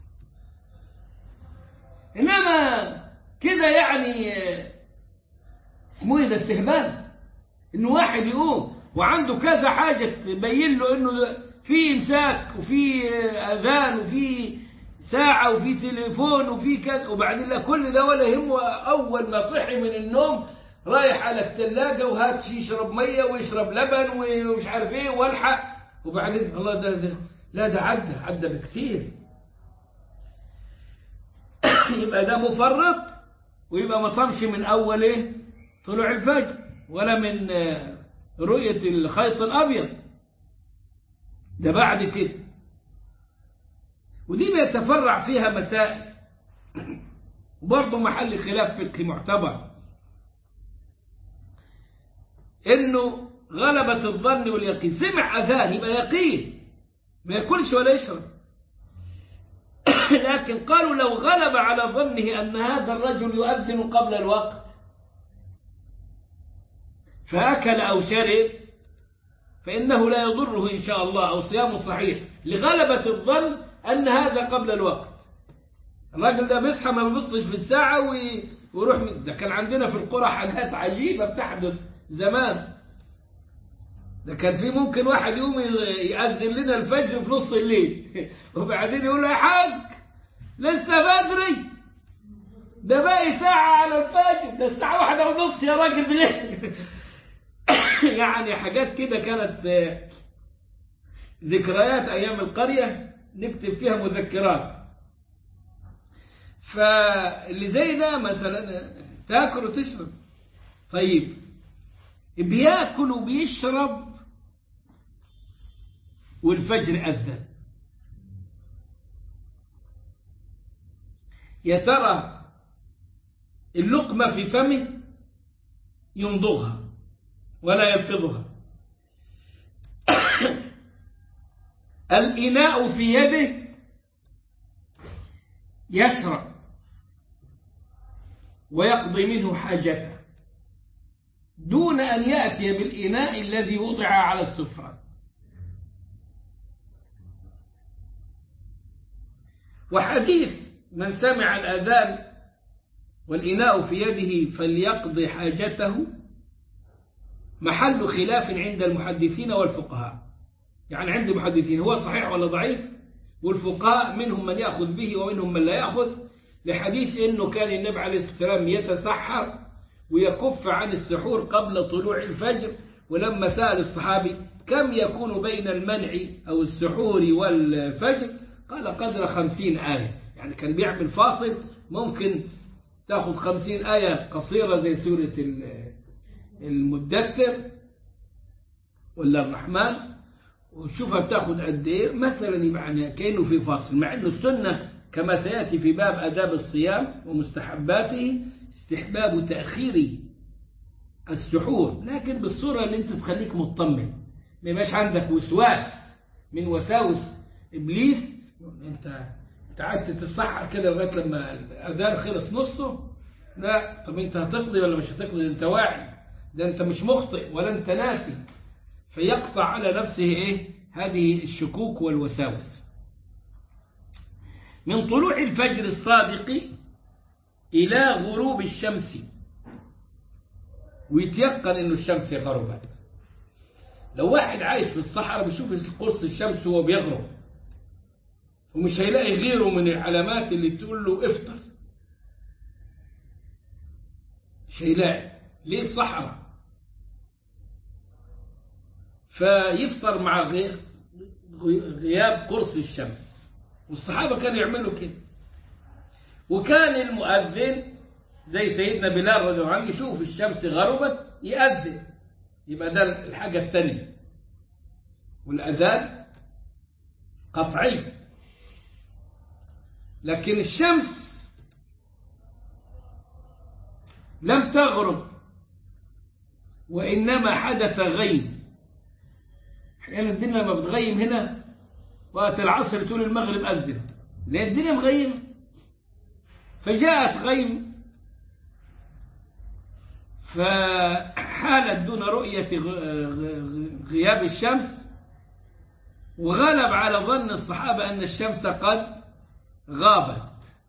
إنما كده يعني اسمه ايه ده استهبال إنه واحد يقوم وعنده كذا حاجة تبين له إنه في إمساك وفي أذان وفي ساعة وفي تليفون وفي كذا وبعدين لا كل ده ولا يهمه أول ما صحي من النوم رايح على الثلاجة وهات يشرب مية ويشرب لبن ومش عارف ايه والحق وبعدين الله ده, ده لا ده عدى عدى بكتير يبقى ده مفرط ويبقى ما صامش من أول إيه؟ طلوع الفجر ولا من آه، رؤية الخيط الأبيض ده بعد كده ودي بيتفرع فيها مسائل وبرضه محل خلاف فقهي معتبر انه غلبة الظن واليقين سمع اذان يبقى يقين ما ياكلش ولا يشرب لكن قالوا لو غلب على ظنه ان هذا الرجل يؤذن قبل الوقت فاكل او شرب فانه لا يضره ان شاء الله او صيامه صحيح لغلبة الظن ان هذا قبل الوقت الراجل ده بيصحى ما بيبصش في الساعة وي- ويروح من- ده كان عندنا في القرى حاجات عجيبة بتحدث زمان ده كان في ممكن واحد يقوم ي- يأذن لنا الفجر في نص الليل وبعدين يقول له يا حاج لسه بدري ده باقي ساعة على الفجر ده الساعة واحدة ونص يا راجل بالليل يعني حاجات كده كانت آه، ذكريات أيام القرية نكتب فيها مذكرات فاللي زي ده مثلا تاكل وتشرب طيب بياكل وبيشرب والفجر أذن يا ترى اللقمة في فمه يمضغها ولا يلفظها الإناء في يده يشرب ويقضي منه حاجته دون أن يأتي بالإناء الذي وضع على السفرة وحديث من سمع الأذان والإناء في يده فليقضي حاجته محل خلاف عند المحدثين والفقهاء يعني عند المحدثين هو صحيح ولا ضعيف والفقهاء منهم من يأخذ به ومنهم من لا يأخذ لحديث أنه كان النبي عليه الصلاة والسلام يتسحر ويكف عن السحور قبل طلوع الفجر ولما سأل الصحابي كم يكون بين المنع أو السحور والفجر قال قدر خمسين آية يعني كان بيعمل فاصل ممكن تاخذ خمسين آية قصيرة زي سورة المدثر ولا الرحمن وشوفها بتاخذ قد ايه مثلا يعني كانه في فاصل مع انه السنه كما سياتي في باب اداب الصيام ومستحباته استحباب تاخير السحور لكن بالصوره اللي انت تخليك مطمن ما يبقاش عندك وسواس من وساوس ابليس انت انت قعدت تتسحر كده لغايه لما الاذان خلص نصه لا طب انت هتقضي ولا مش هتقضي انت واعي ده انت مش مخطئ ولا انت ناسي فيقطع على نفسه ايه هذه الشكوك والوساوس من طلوع الفجر الصادق إلى غروب الشمس ويتيقن انه الشمس غربت لو واحد عايش في الصحراء بيشوف قرص الشمس وهو بيغرب ومش هيلاقي غيره من العلامات اللي تقول له افطر مش هيلاقي ليه الصحراء فيفطر مع غياب قرص الشمس والصحابة كانوا يعملوا كده وكان المؤذن زي سيدنا بلال رضي الله عنه يشوف الشمس غربت يأذن يبقى ده الحاجة الثانية والأذان قطعي لكن الشمس لم تغرب وإنما حدث غيم احيانا الدنيا لما بتغيم هنا وقت العصر تقول المغرب أذن لأن الدنيا مغيمة فجاءت غيم فحالت دون رؤية غياب الشمس وغلب على ظن الصحابة أن الشمس قد غابت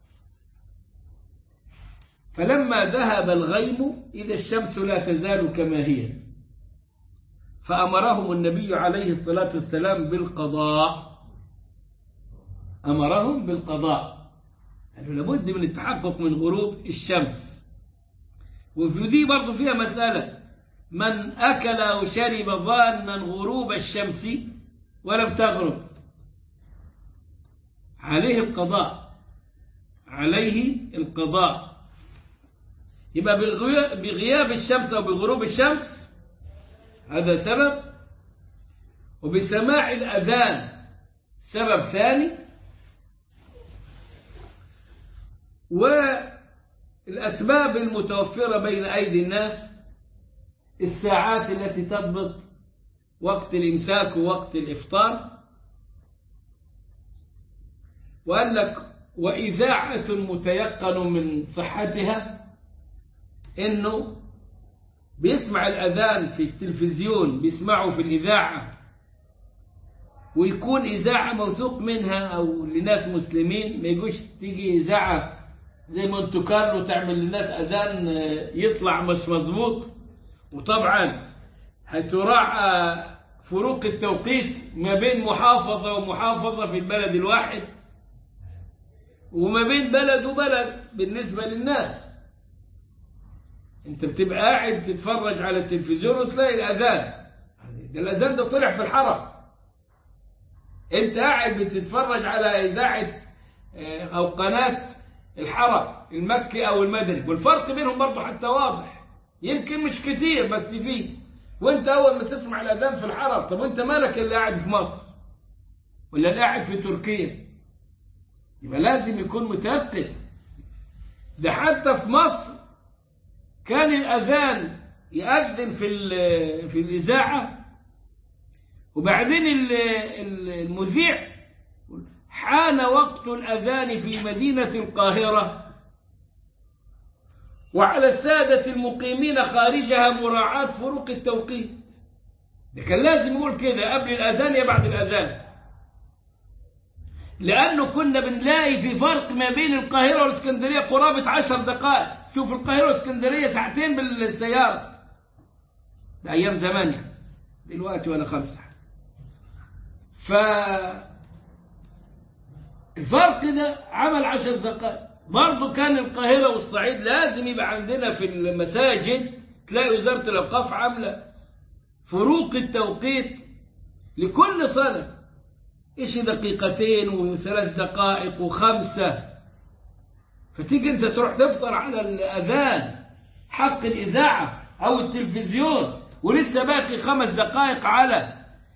فلما ذهب الغيم إذا الشمس لا تزال كما هي فأمرهم النبي عليه الصلاة والسلام بالقضاء أمرهم بالقضاء يعني لابد من التحقق من غروب الشمس وفي دي برضو فيها مسألة من أكل أو شرب ظانا غروب الشمس ولم تغرب عليه القضاء عليه القضاء يبقى بغياب بغياب الشمس أو بغروب الشمس هذا سبب وبسماع الأذان سبب ثاني والأسباب المتوفرة بين أيدي الناس الساعات التي تضبط وقت الإمساك ووقت الإفطار وقال لك وإذاعة متيقن من صحتها إنه بيسمع الأذان في التلفزيون بيسمعه في الإذاعة ويكون إذاعة موثوق منها أو لناس مسلمين ما يجوش تيجي إذاعة زي مونتو كارلو تعمل للناس أذان يطلع مش مظبوط وطبعا هتراعى فروق التوقيت ما بين محافظة ومحافظة في البلد الواحد وما بين بلد وبلد بالنسبة للناس انت بتبقى قاعد تتفرج على التلفزيون وتلاقي الأذان ده الأذان ده طلع في الحرم انت قاعد بتتفرج على إذاعة أو قناة الحرم المكي أو المدني والفرق بينهم برضه حتى واضح يمكن مش كتير بس فيه وانت أول ما تسمع الأذان في الحرم طب وانت مالك اللي قاعد في مصر ولا اللي قاعد في تركيا يبقى لازم يكون متأكد ده حتى في مصر كان الأذان يأذن في في الإذاعة وبعدين المذيع حان وقت الأذان في مدينة القاهرة وعلى السادة المقيمين خارجها مراعاة فروق التوقيت ده كان لازم يقول كده قبل الأذان يا بعد الأذان لأنه كنا بنلاقي في فرق ما بين القاهرة والإسكندرية قرابة عشر دقائق شوف القاهرة والإسكندرية ساعتين بالسيارة ده أيام زمان يعني دلوقتي ولا خمسة ف الفرق ده عمل عشر دقائق برضه كان القاهرة والصعيد لازم يبقى عندنا في المساجد تلاقي وزارة الأوقاف عاملة فروق التوقيت لكل صلاة إيش دقيقتين وثلاث دقائق وخمسة فتيجي أنت تروح تفطر على الأذان حق الإذاعة أو التلفزيون ولسه باقي خمس دقائق على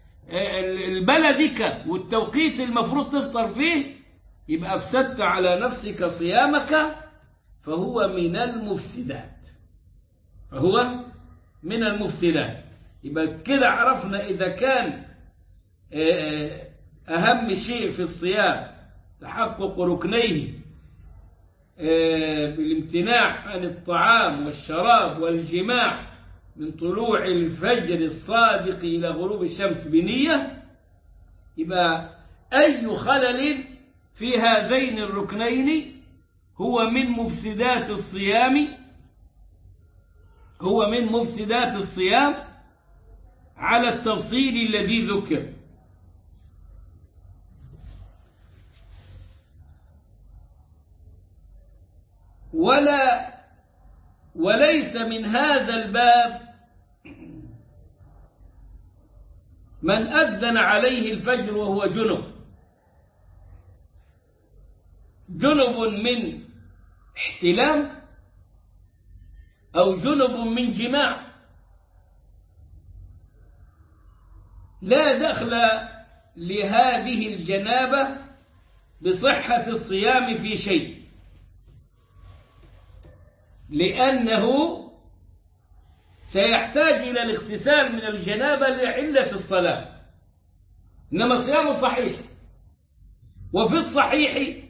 البلدك والتوقيت المفروض تفطر فيه يبقى أفسدت على نفسك صيامك فهو من المفسدات فهو من المفسدات يبقى كده عرفنا إذا كان أهم شيء في الصيام تحقق ركنيه بالامتناع عن الطعام والشراب والجماع من طلوع الفجر الصادق إلى غروب الشمس بنية يبقى أي خلل في هذين الركنين هو من مفسدات الصيام هو من مفسدات الصيام على التفصيل الذي ذكر ولا وليس من هذا الباب من أذن عليه الفجر وهو جنب جنب من احتلام أو جنب من جماع لا دخل لهذه الجنابة بصحة الصيام في شيء لأنه سيحتاج إلى الاغتسال من الجنابة لعلة الصلاة إنما الصيام صحيح وفي الصحيح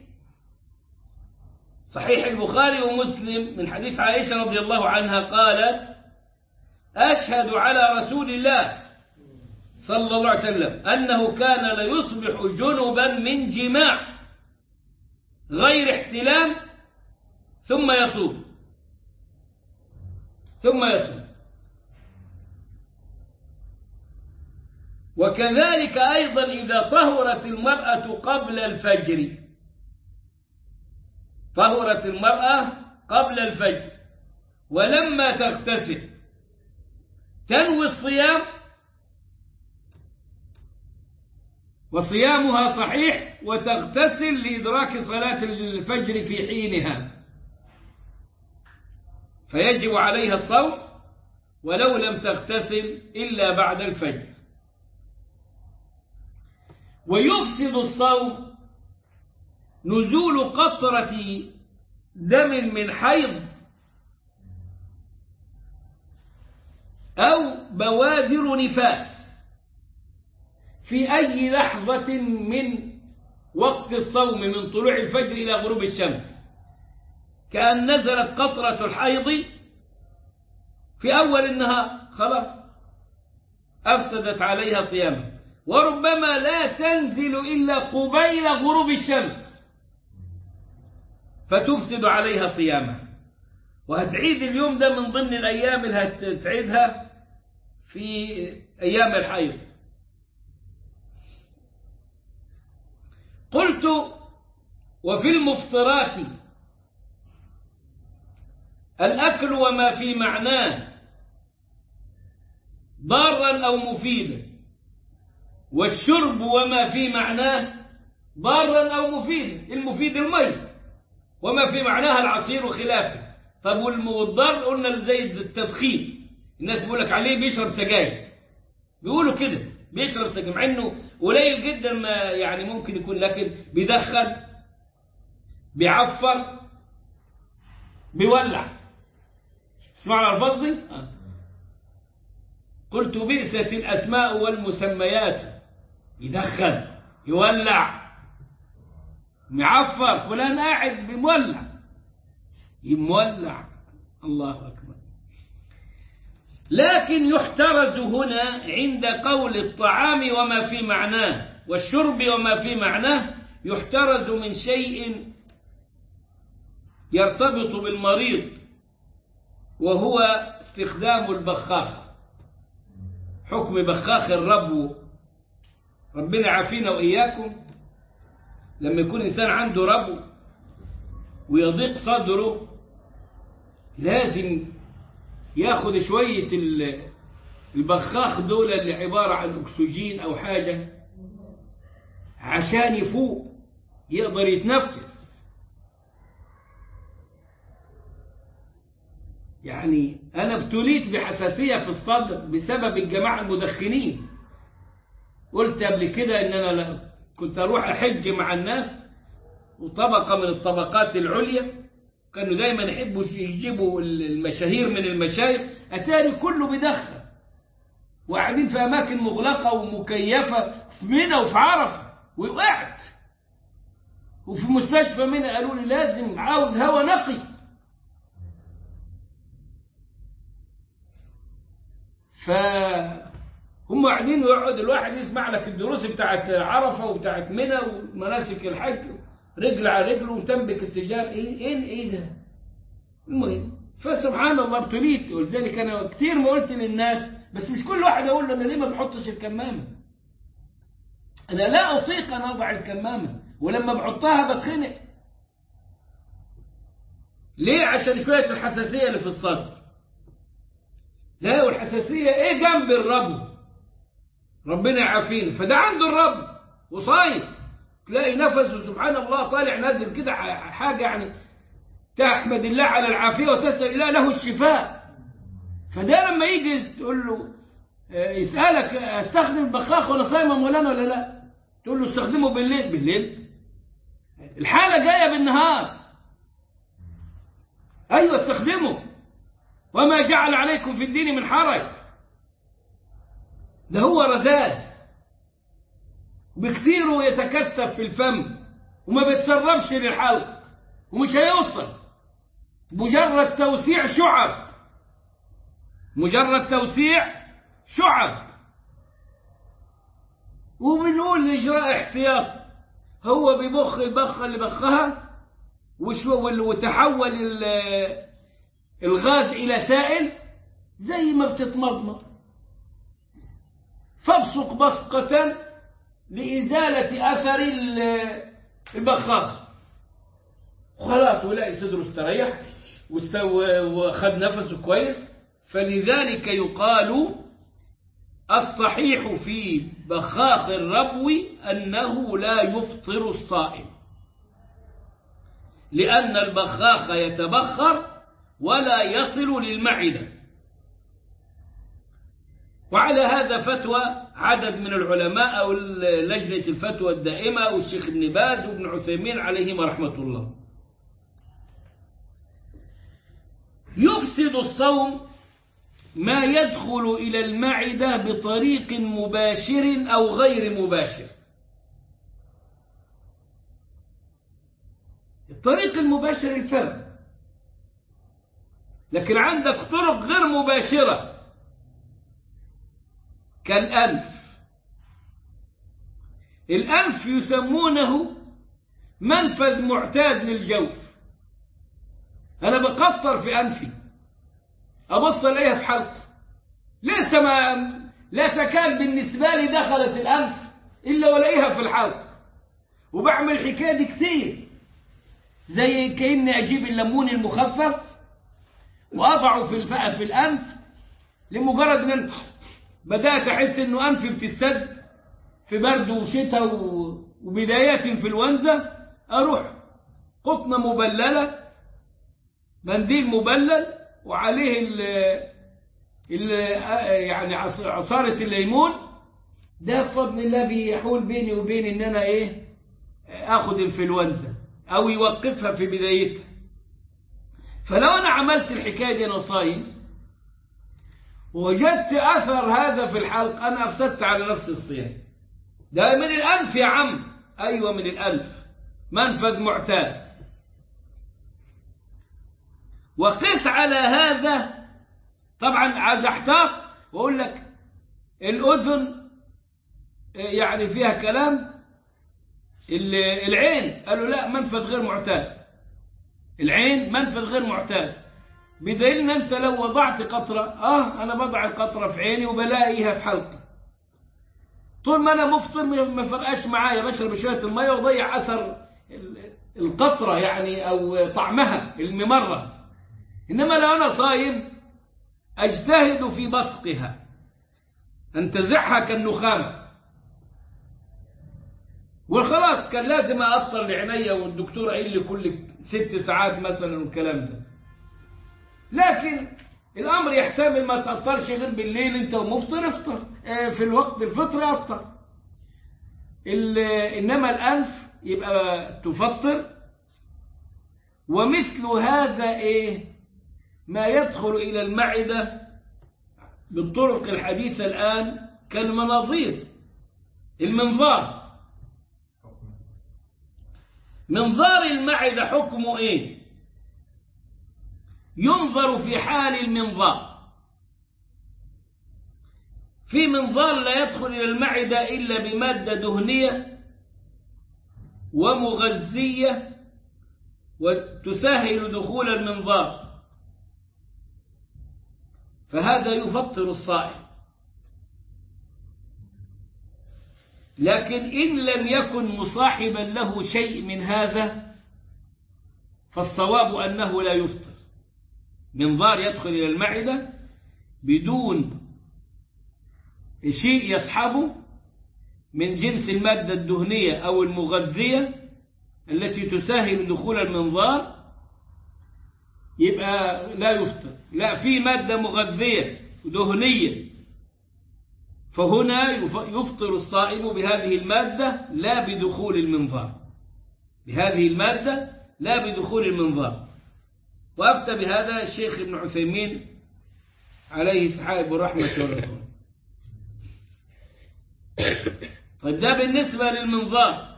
صحيح البخاري ومسلم من حديث عائشة رضي الله عنها قالت أشهد على رسول الله صلى الله عليه وسلم أنه كان ليصبح جنبا من جماع غير احتلام ثم يصوم ثم يصوم وكذلك أيضا إذا طهرت المرأة قبل الفجر طهرت المرأة قبل الفجر ولما تغتسل تنوي الصيام وصيامها صحيح وتغتسل لإدراك صلاة الفجر في حينها فيجب عليها الصوم ولو لم تغتسل إلا بعد الفجر ويفسد الصوم نزول قطرة دم من حيض أو بوادر نفاس في أي لحظة من وقت الصوم من طلوع الفجر إلى غروب الشمس كأن نزلت قطرة الحيض في أول النهار خلاص أفسدت عليها صيامها وربما لا تنزل إلا قبيل غروب الشمس فتفسد عليها صيامها وهتعيد اليوم ده من ضمن الأيام اللي هتعيدها في أيام الحيض قلت وفي المفطرات الأكل وما في معناه ضارا أو مفيدا والشرب وما في معناه ضارا أو مفيدا المفيد المي وما في معناها العصير وخلافه طب والضار قلنا زي التدخين الناس بيقول لك عليه بيشرب سجاير بيقولوا كده بيشرب سجاير مع انه قليل جدا ما يعني ممكن يكون لكن بيدخن بيعفر بيولع اسمعوا الفاظ دي آه. قلت بئست الاسماء والمسميات يدخن يولع معفر فلان قاعد بمولع يمولع الله أكبر لكن يحترز هنا عند قول الطعام وما في معناه والشرب وما في معناه يحترز من شيء يرتبط بالمريض وهو استخدام البخاخ حكم بخاخ الربو ربنا عافينا وإياكم لما يكون إنسان عنده ربو ويضيق صدره لازم ياخد شوية البخاخ دول اللي عبارة عن أكسجين أو حاجة عشان يفوق يقدر يتنفس يعني أنا ابتليت بحساسية في الصدر بسبب الجماعة المدخنين قلت قبل كده إن أنا كنت أروح أحج مع الناس وطبقة من الطبقات العليا كانوا دايما يحبوا يجيبوا المشاهير من المشايخ أتاري كله بيدخن وقاعدين في أماكن مغلقة ومكيفة في منى وفي عرفة وقعت وفي مستشفى منى قالوا لي لازم عاوز هواء نقي فهم قاعدين ويقعد الواحد يسمع لك الدروس بتاعت عرفة وبتاعت منى ومناسك الحج رجل على رجل وتنبك السجار ايه ايه ايه ده المهم فسبحان الله ابتليت ولذلك انا كتير ما قلت للناس بس مش كل واحد اقول له انا ليه ما بحطش الكمامه انا لا اطيق ان اضع الكمامه ولما بحطها بتخنق ليه عشان شويه الحساسيه اللي في الصدر لا والحساسيه ايه جنب الرب ربنا يعافينا فده عنده الرب وصايم تلاقي نفسه سبحان الله طالع نازل كده حاجة يعني تحمد الله على العافية وتسأل الله له الشفاء فده لما يجي تقول له يسألك استخدم البخاخ ولا صايم مولانا ولا لا تقول له استخدمه بالليل بالليل الحالة جاية بالنهار أيوة استخدمه وما جعل عليكم في الدين من حرج ده هو رذاذ بكثير ويتكثف في الفم وما بيتسربش للحلق ومش هيوصل مجرد توسيع شعب مجرد توسيع شعب وبنقول إجراء احتياط هو بيبخ البخة اللي بخها وتحول الغاز إلى سائل زي ما بتتمضمض فابصق بصقة لإزالة أثر البخاخ خلاص ولاقي صدره استريح وخد نفسه كويس فلذلك يقال الصحيح في بخاخ الربو أنه لا يفطر الصائم لأن البخاخ يتبخر ولا يصل للمعدة وعلى هذا فتوى عدد من العلماء أو لجنة الفتوى الدائمة والشيخ ابن باز وابن عثيمين عليهما رحمة الله يفسد الصوم ما يدخل إلى المعدة بطريق مباشر أو غير مباشر الطريق المباشر الفم لكن عندك طرق غير مباشرة كالأنف الأنف يسمونه منفذ معتاد للجوف أنا بقطر في أنفي أبص ألاقيها في حلقي لسه ما لا تكاد بالنسبة لي دخلت الأنف إلا ولاقيها في الحلق وبعمل الحكاية دي كتير زي كأني أجيب الليمون المخفف وأضعه في الفقة في الأنف لمجرد أن بدأت أحس إنه أنفي بتسد في برد وشتاء وبدايات انفلونزا أروح قطنة مبللة منديل مبلل وعليه ال ال يعني عصارة الليمون ده بفضل الله بيحول بيني وبين ان انا ايه اخد انفلونزا او يوقفها في بدايتها فلو انا عملت الحكايه دي انا صايم وجدت اثر هذا في الحلق انا افسدت على نفسي الصيام ده من الانف يا عم ايوه من الانف منفذ معتاد وقس على هذا طبعا عايز احتاط واقول لك الاذن يعني فيها كلام العين قالوا لا منفذ غير معتاد العين منفذ غير معتاد بدليل ان انت لو وضعت قطره اه انا بضع القطره في عيني وبلاقيها في حلقي طول ما انا مفطر ما فرقاش معايا بشرب شويه الميه وضيع اثر القطره يعني او طعمها الممرة انما لو انا صايم اجتهد في بصقها انتزعها كالنخامه وخلاص كان لازم اقطر لعينيا والدكتور قايل لي كل ست ساعات مثلا والكلام ده لكن الامر يحتمل ما تقطرش غير بالليل انت ومفطر افطر في الوقت الفطر افطر انما الانف يبقى تفطر ومثل هذا ايه ما يدخل الى المعده بالطرق الحديثه الان كالمناظير المنظار منظار المعدة حكمه ايه ينظر في حال المنظار في منظار لا يدخل إلى المعدة إلا بمادة دهنية ومغذية وتسهل دخول المنظار فهذا يفطر الصائم لكن إن لم يكن مصاحبا له شيء من هذا فالصواب أنه لا يفطر منظار يدخل إلى المعدة بدون شيء يصحبه من جنس المادة الدهنية أو المغذية التي تسهل دخول المنظار يبقى لا يفطر لا في مادة مغذية دهنية فهنا يفطر الصائم بهذه المادة لا بدخول المنظار بهذه المادة لا بدخول المنظار وأفتى بهذا الشيخ ابن عثيمين عليه سحائب الرحمة والرضوان طيب ده بالنسبة للمنظار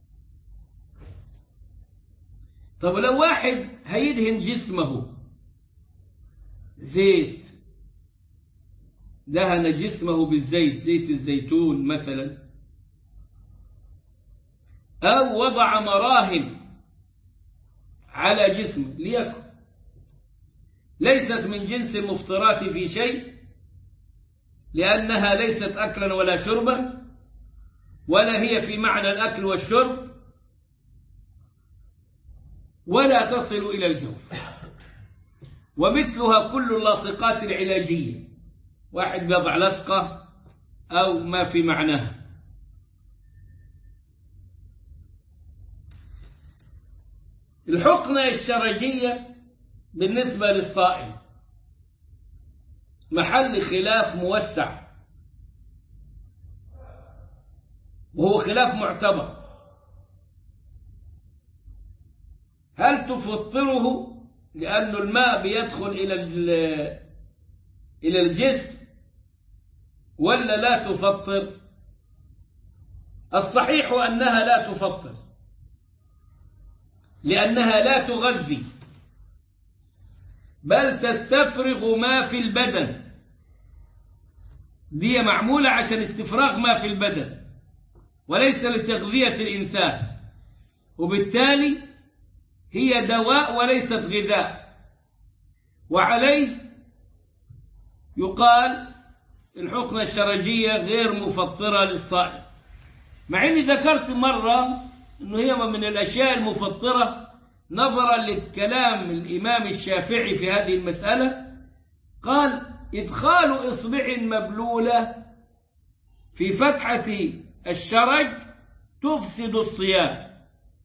طب لو واحد هيدهن جسمه زيت دهن جسمه بالزيت زيت الزيتون مثلا أو وضع مراهم على جسمه ليكن ليست من جنس المفطرات في شيء لأنها ليست أكلا ولا شربا ولا هي في معنى الأكل والشرب ولا تصل إلى الجوف ومثلها كل اللاصقات العلاجية واحد بيضع لصقة أو ما في معناها الحقنة الشرجية بالنسبة للصائم محل خلاف موسع وهو خلاف معتبر هل تفطره لأن الماء بيدخل إلى إلى الجسم ولا لا تفطر الصحيح أنها لا تفطر لأنها لا تغذي بل تستفرغ ما في البدن دي معمولة عشان استفراغ ما في البدن وليس لتغذية الإنسان وبالتالي هي دواء وليست غذاء وعليه يقال الحقنة الشرجية غير مفطرة للصائم مع اني ذكرت مرة انه هي من الاشياء المفطرة نظرا لكلام الامام الشافعي في هذه المسألة قال ادخال اصبع مبلولة في فتحة الشرج تفسد الصيام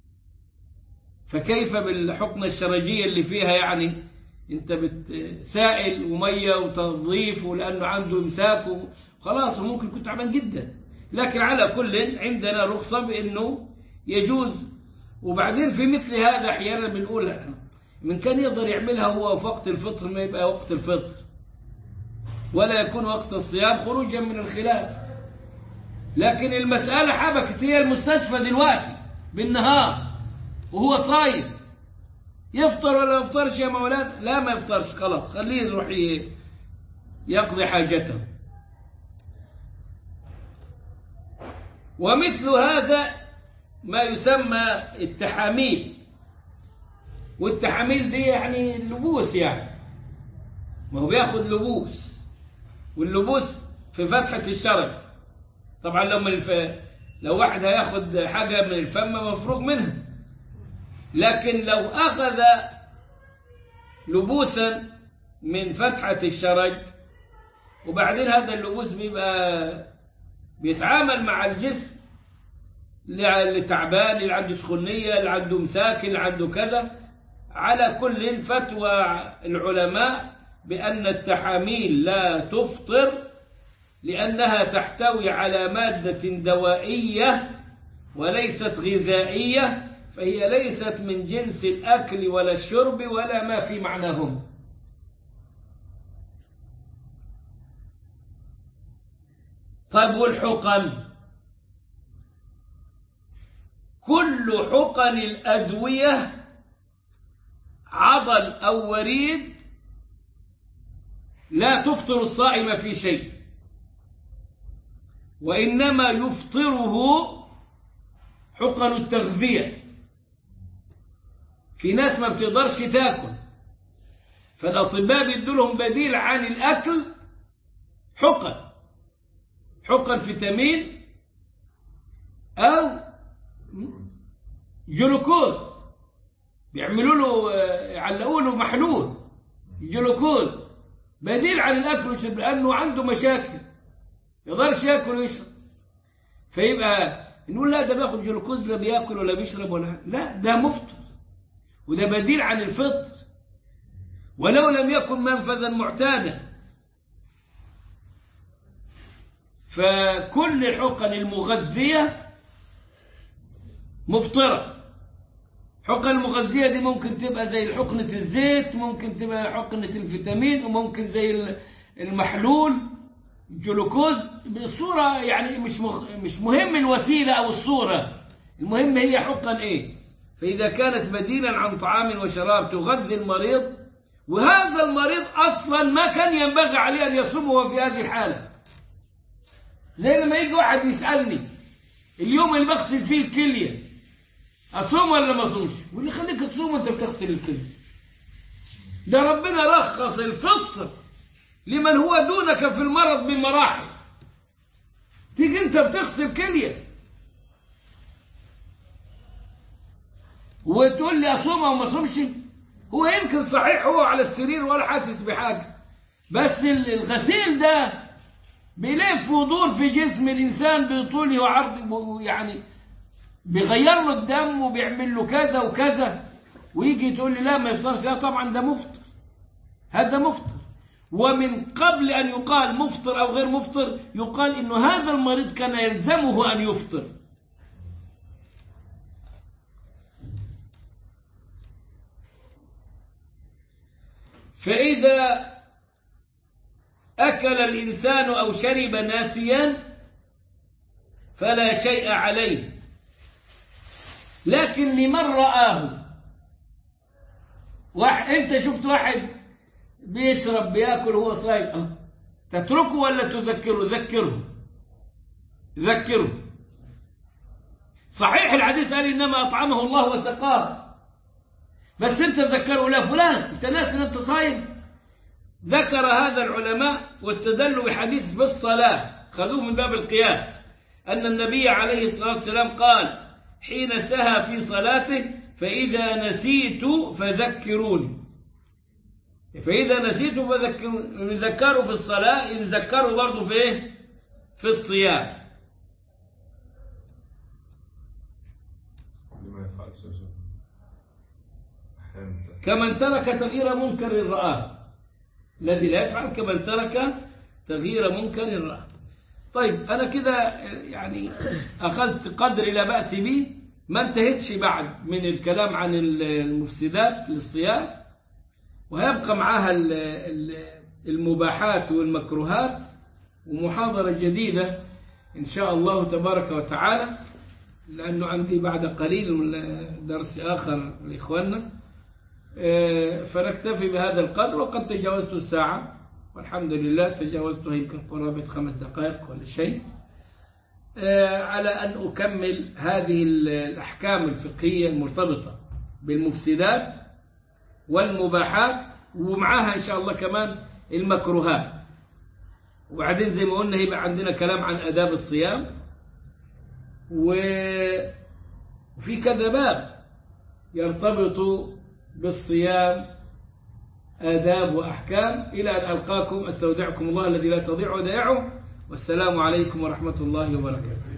فكيف بالحقنة الشرجية اللي فيها يعني انت بتسائل ومية وتنظيف ولأنه عنده امساك خلاص ممكن يكون تعبان جدا لكن على كل عندنا رخصة بأنه يجوز وبعدين في مثل هذا أحيانا بنقول من كان يقدر يعملها هو في وقت الفطر ما يبقى وقت الفطر ولا يكون وقت الصيام خروجا من الخلاف لكن المسألة حبكت هي المستشفى دلوقتي بالنهار وهو صايم يفطر ولا يفطرش يا مولانا لا ما يفطرش خلاص خليه يروح يقضي حاجته ومثل هذا ما يسمى التحاميل والتحاميل دي يعني اللبوس يعني ما هو بياخد لبوس واللبوس في فتحة الشرج طبعا لو من الف... لو واحد هياخد حاجة من الفم مفروغ منها لكن لو أخذ لبوسا من فتحة الشرج وبعدين هذا اللبوس بيبقى بيتعامل مع الجسم اللي تعبان اللي عنده سخونية اللي عنده مساك اللي عنده كذا على كل فتوى العلماء بأن التحاميل لا تفطر لأنها تحتوي على مادة دوائية وليست غذائية فهي ليست من جنس الأكل ولا الشرب ولا ما في معناهم طيب والحقن كل حقن الأدوية عضل أو وريد لا تفطر الصائم في شيء وإنما يفطره حقن التغذية في ناس ما بتقدرش تاكل فالأطباء بيدوا لهم بديل عن الأكل حقن حقن فيتامين أو جلوكوز بيعملوا له يعلقوا له محلول جلوكوز بديل عن الأكل والشرب لأنه عنده مشاكل يقدرش ياكل ويشرب فيبقى نقول لا ده بياخد جلوكوز لا بياكل ولا بيشرب ولا لا ده مفطر وده بديل عن الفطر ولو لم يكن منفذا معتادا فكل الحقن المغذية مفطرة حقن المغذية دي ممكن تبقى زي حقنة الزيت ممكن تبقى حقنة الفيتامين وممكن زي المحلول جلوكوز بصورة يعني مش مش مهم الوسيلة أو الصورة المهم هي حقن إيه فإذا كانت بديلا عن طعام وشراب تغذي المريض وهذا المريض أصلا ما كان ينبغي عليه أن يصوم وهو في هذه الحالة زي لما يجي واحد يسألني اليوم اللي بغسل فيه الكلية أصوم ولا ما أصومش واللي خليك تصوم وأنت بتغسل الكلية ده ربنا رخص الفطر لمن هو دونك في المرض بمراحل تيجي أنت بتغسل كلية وتقول لي أصوم أو ما أصومش هو يمكن صحيح هو على السرير ولا حاسس بحاجة بس الغسيل ده بيلف ودور في جسم الإنسان بطوله وعرضه يعني بيغير له الدم وبيعمل له كذا وكذا ويجي تقول لي لا ما يفطرش لا طبعا ده مفطر هذا مفطر ومن قبل أن يقال مفطر أو غير مفطر يقال إنه هذا المريض كان يلزمه أن يفطر فإذا أكل الإنسان أو شرب ناسيا فلا شيء عليه لكن لمن رآه واحد انت شفت واحد بيشرب بياكل وهو صايم تتركه ولا تذكره ذكره ذكره صحيح الحديث قال انما اطعمه الله وسقاه بس انت تذكره لا فلان انت ناس ان انت صايم ذكر هذا العلماء واستدلوا بحديث بالصلاه خذوه من باب القياس ان النبي عليه الصلاه والسلام قال حين سهى في صلاته فإذا نسيت فذكروني فإذا نسيت فذكروني يذكروا في الصلاة يذكروا برضه في إيه؟ في الصيام لما يفعلش يا شيخ أحيانا كمن ترك تغيير منكر رآه الذي لا يفعل كمن ترك تغيير منكر رآه طيب أنا كده يعني أخذت قدر لا بأس به ما انتهتش بعد من الكلام عن المفسدات للصيام وهيبقى معاها ال- ال- المباحات والمكروهات ومحاضرة جديدة إن شاء الله تبارك وتعالى لأنه عندي بعد قليل من درس آخر لإخواننا آه، فنكتفي بهذا القدر وقد تجاوزت الساعة والحمد لله تجاوزتها يمكن قرابة خمس دقائق ولا شيء آه، على أن أكمل هذه ال- الأحكام الفقهية المرتبطة بالمفسدات والمباحات ومعها إن شاء الله كمان المكروهات وبعدين زي ما قلنا يبقى عندنا كلام عن آداب الصيام و- وفي كذا باب يرتبط بالصيام آداب وأحكام إلى أن ألقاكم أستودعكم الله الذي لا تضيع ودائعه والسلام عليكم ورحمة الله وبركاته